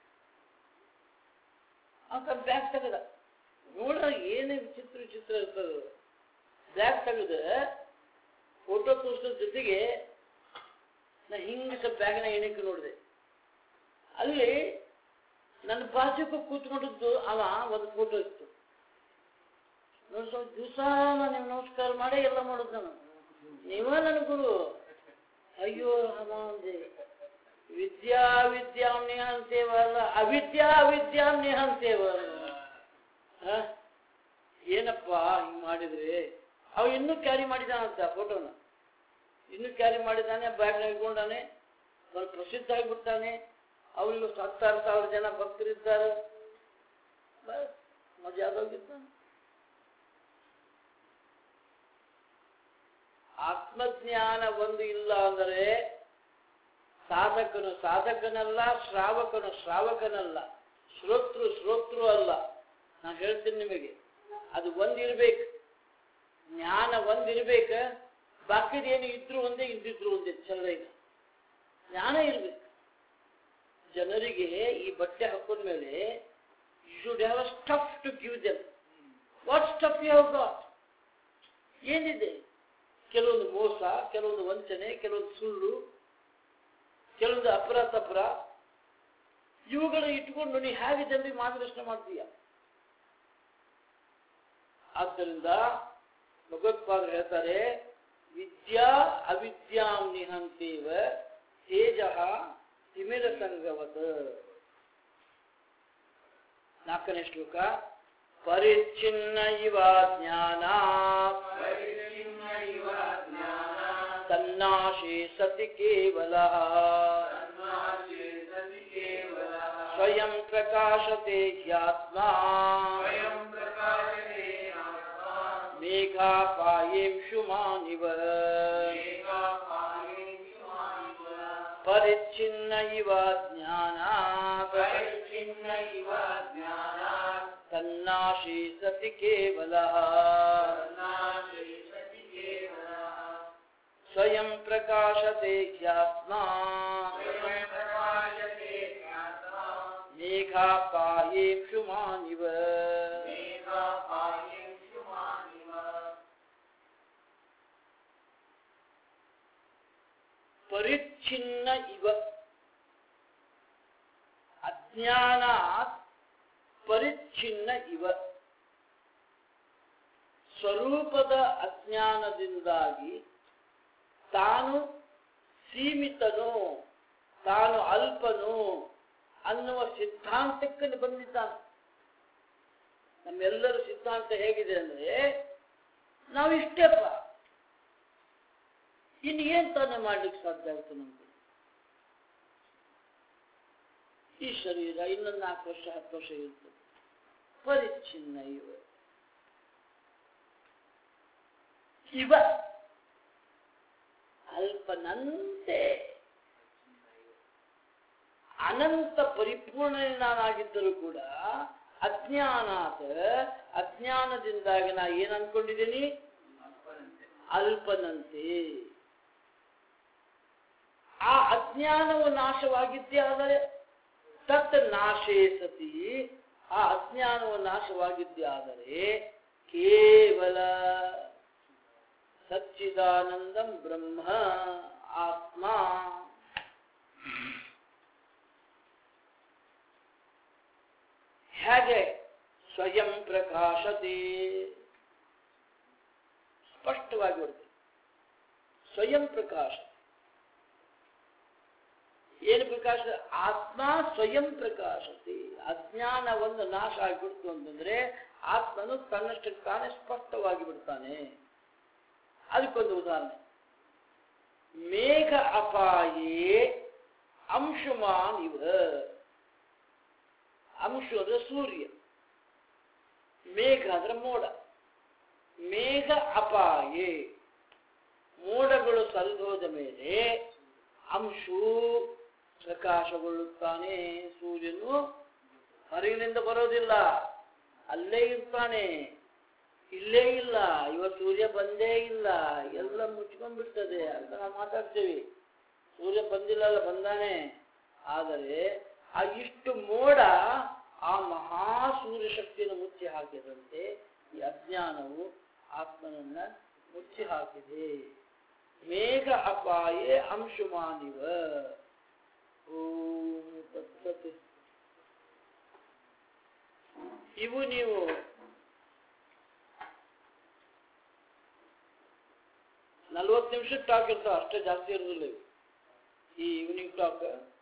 ಅಂತ ಬ್ಯಾಗ್ ತೆಗದ ನೋಡ ಏನೇ ವಿಚಿತ್ರ ವಿಚಿತ್ರ ಇರ್ತದೆ ಬ್ಯಾಗ್ ತೆಗೆದು ಫೋಟೋ ತೋರಿಸೋ ಜೊತೆಗೆ ನಾ ಹಿಂಗೆ ಸ್ವಲ್ಪ ಬ್ಯಾಗ್ನ ಎಣಿಕೆ ನೋಡಿದೆ ಅಲ್ಲಿ ನನ್ನ ಬಾಜುಕು ಕೂತ್ಕೊಂಡಿದ್ದು ಅವ ಒಂದು ಫೋಟೋ ಇತ್ತು ನೋಡಿ ಸ್ವಲ್ಪ ದಿವಸ ನಾನು ನಮಸ್ಕಾರ ಮಾಡಿ ಎಲ್ಲ ಮಾಡೋದು ನಾನು ನೀವ ನನ್ನ ಗುರು ಅಯ್ಯೋ ಅವ ಅಂದೆ ವಿದ್ಯಾ ವಿದ್ಯಾಂ ನಿಹಂತೇವ ಅಲ್ಲ ಅವಿದ್ಯಾ ಅವಿದ್ಯಾಂ ನಿಹಂತೇವ ಹ? ಏನಪ್ಪ ಹಿಂಗ್ ಮಾಡಿದ್ರಿ ಅವ ಇನ್ನೂ ಕ್ಯಾರಿ ಮಾಡಿದಾನಂತ ಫೋಟೋನ ಇನ್ನೂ ಕ್ಯಾರಿ ಮಾಡಿದ್ದಾನೆ ಬ್ಯಾಗ್ನ ಇಟ್ಕೊಂಡಾನೆ ಸ್ವಲ್ಪ ಪ್ರಸಿದ್ಧ ಆಗಿಬಿಡ್ತಾನೆ ಅವನಿಗೆ ಹತ್ತಾರು ಸಾವಿರ ಜನ ಭಕ್ತರಿದ್ದಾರೆ ಬಸ್ ಮಜಾ ಆಗೋಗಿದ್ದಾನೆ ಆತ್ಮಜ್ಞಾನ ಒಂದು ಇಲ್ಲ ಅಂದರೆ ಸಾಧಕನು ಸಾಧಕನಲ್ಲ ಶ್ರಾವಕನು ಶ್ರಾವಕನಲ್ಲ ಶ್ರೋತೃ ಶ್ರೋತೃ ಅಲ್ಲ ನಾನು ಹೇಳ್ತೀನಿ ನಿಮಗೆ ಅದು ಒಂದಿರ್ಬೇಕು ಜ್ಞಾನ ಒಂದಿರ್ಬೇಕ ಬಾಕಿದೇನು ಇದ್ರು ಒಂದೇ ಇದ್ದಿದ್ರು ಒಂದೇ ಚಂದ್ರೈನ ಜ್ಞಾನ ಇರ್ಬೇಕು ಜನರಿಗೆ ಈ ಬಟ್ಟೆ ಹಾಕೊಂಡ ಮೇಲೆ you should have a stuff to give them what stuff you have got ಏನಿದೆ ಕೆಲವೊಂದು ಮೋಸ ಕೆಲವೊಂದು ವಂಚನೆ ಕೆಲವೊಂದು ಸುಳ್ಳು ಕೆಲವೊಂದು ಅಪರ ತಪರ ಇವುಗಳು ಇಟ್ಕೊಂಡು ನೀ ಹೇಗೆ ಜನರಿಗೆ ಮಾರ್ಗದರ್ಶನ ಮಾಡ್ತೀಯ ಆದ್ದರಿಂದ ಭಗವತ್ಪಾದರು ಹೇಳ್ತಾರೆ ವಿದ್ಯಾ ಅವಿದ್ಯಾಂ ನಿಹಂತೇವ ತೇಜ ತಿಮಿರ ಸಂಗವತ್ ನಾಲ್ಕನೇ ಶ್ಲೋಕ ಪರಿಚ್ಛಿನ್ನ ಇವ ಜ್ಞಾನ ಪರಿಚಿನ್ನ ಇವ ಜ್ಞಾನ ತನ್ನಾಶೇ ಸತಿ ಕೇವಲ ತನ್ನಾಚೇತಸಿ ಕೇವಲ ಸ್ವಯಂ ಪ್ರಕಾಶತೆ ಹ್ಯಾತ್ಮ ಸ್ವಯಂ ಪ್ರಕಾಶತೆ ಆತ್ಮ ಮೇಘಾಪಾಯೇಂಶುಮಾನಿವ ಏಕಾಪಾಯೇಷುಮಾನಿವ ಪರಿಚ್ಛಿನ್ನ ಇವ ಜ್ಞಾನ ಪರಿಚಿನ್ನ ಇವ ಜ್ಞಾನ ತನ್ನಾಶೇ ಸತಿ ಕೇವಲ ತನ್ನಾಚೇತಸಿ ಕೇವಲ ಸ್ವಯಂ ಪ್ರಕಾಶತೆ ಹ್ಯಾತ್ಮ ಸ್ವಯಂ ಪ್ರಕಾಶತೆ ಆತ್ಮ ಮೇಘಾಪಾಯೇಂಶುಮಾನಿವ ಏಕಾಪಾಯೇಷುಮಾನಿವ ಪರಿಚ್ಛಿನ್ನ ಇವ ಅಜ್ಞಾನ ಪರಿಚ್ಛಿನ್ನ ಇವ ಸ್ವರೂಪದ ಅಜ್ಞಾನದಿಂದಾಗಿ ತಾನು ಸೀಮಿತನು ತಾನು ಅಲ್ಪನು ಅನ್ನುವ ಸಿದ್ಧಾಂತಕ್ಕೆ ಬಂದಿದ್ದಾನೆ ನಮ್ಮೆಲ್ಲರ ಸಿದ್ಧಾಂತ ಹೇಗಿದೆ ಅಂದ್ರೆ ನಾವಿಷ್ಟೇಪ್ಪ ಇನ್ನು ಏನ್ ತಾನೇ ಮಾಡ್ಲಿಕ್ಕೆ ಸಾಧ್ಯ ಆಗುತ್ತೆ ನಮ್ಗೆ ಈ ಶರೀರ ಇನ್ನೊಂದು ನಾಲ್ಕು ವರ್ಷ ಹತ್ತು ವರ್ಷ ಇರ್ತದೆ ಪರಿಚ್ಛಿನ್ನ ಇವ ಇವ ಅಲ್ಪನಂತೆ ಅನಂತ ಪರಿಪೂರ್ಣನೇ ನಾನಾಗಿದ್ದರೂ ಕೂಡ ಅಜ್ಞಾನಾತ ಅಜ್ಞಾನದಿಂದಾಗಿ ನಾ ಏನ್ ಅನ್ಕೊಂಡಿದ್ದೀನಿ ಅಲ್ಪನಂತೆ ಆ ಅಜ್ಞಾನವು ನಾಶವಾಗಿದ್ದೇ ಆದರೆ ತತ್ ನಾಶೇ ಸತಿ ಆ ಅಜ್ಞಾನವು ನಾಶವಾಗಿದ್ದೇ ಆದರೆ ಕೇವಲ ಸಚ್ಚಿದಾನಂದಂ ಬ್ರಹ್ಮ ಆತ್ಮ ಹೇಗೆ ಸ್ವಯಂ ಪ್ರಕಾಶತೆ ಸ್ಪಷ್ಟವಾಗಿ ಬರುತ್ತೆ ಸ್ವಯಂ ಪ್ರಕಾಶ ಏನು ಪ್ರಕಾಶ ಆತ್ಮ ಸ್ವಯಂ ಪ್ರಕಾಶತೆ ಅಜ್ಞಾನವನ್ನು ನಾಶ ಆಗಿಬಿಡ್ತು ಅಂತಂದ್ರೆ ಆತ್ಮನು ತನ್ನಷ್ಟಕ್ಕೆ ತಾನೇ ಸ್ಪಷ್ಟವಾಗಿ ಬಿಡ್ತಾನೆ ಅದಕ್ಕೊಂದು ಉದಾಹರಣೆ ಮೇಘ ಅಪಾಯೇ ಅಂಶುಮಾನ್ ಇವ ಅಂಶು ಅಂದ್ರೆ ಸೂರ್ಯ ಮೇಘ ಅಂದ್ರೆ ಮೋಡ ಮೇಘ ಅಪಾಯೇ ಮೋಡಗಳು ಸರಿದೋದ ಮೇಲೆ ಅಂಶು ಪ್ರಕಾಶಗೊಳ್ಳುತ್ತಾನೆ ಸೂರ್ಯನು ಹೊರಗಿನಿಂದ ಬರೋದಿಲ್ಲ ಅಲ್ಲೇ ಇರ್ತಾನೆ ಇಲ್ಲೇ ಇಲ್ಲ ಇವ ಸೂರ್ಯ ಬಂದೇ ಇಲ್ಲ ಎಲ್ಲ ಮುಚ್ಕೊಂಡ್ಬಿಡ್ತದೆ ಅಂತ ನಾವು ಮಾತಾಡ್ತೀವಿ ಸೂರ್ಯ ಬಂದಿಲ್ಲಲ್ಲ ಬಂದಾನೆ ಆದರೆ ಆ ಇಷ್ಟು ಮೋಡ ಆ ಮಹಾ ಸೂರ್ಯ ಶಕ್ತಿಯನ್ನು ಮುಚ್ಚಿ ಹಾಕಿದಂತೆ ಈ ಅಜ್ಞಾನವು ಆತ್ಮನನ್ನ ಮುಚ್ಚಿ ಹಾಕಿದೆ ಮೇಘ ಅಪಾಯೇ ಅಂಶುಮಾನಿವ ಓಂ ತತ್ಸತ್. ಇವು ನೀವು ನಲ್ವತ್ತು ನಿಮಿಷ ಟಾಕ್ ಇರ್ತಾವ ಅಷ್ಟೇ ಜಾಸ್ತಿ ಇರೋದಿಲ್ಲ ಇವು ಈ ಈವ್ನಿಂಗ್ ಟಾಕ್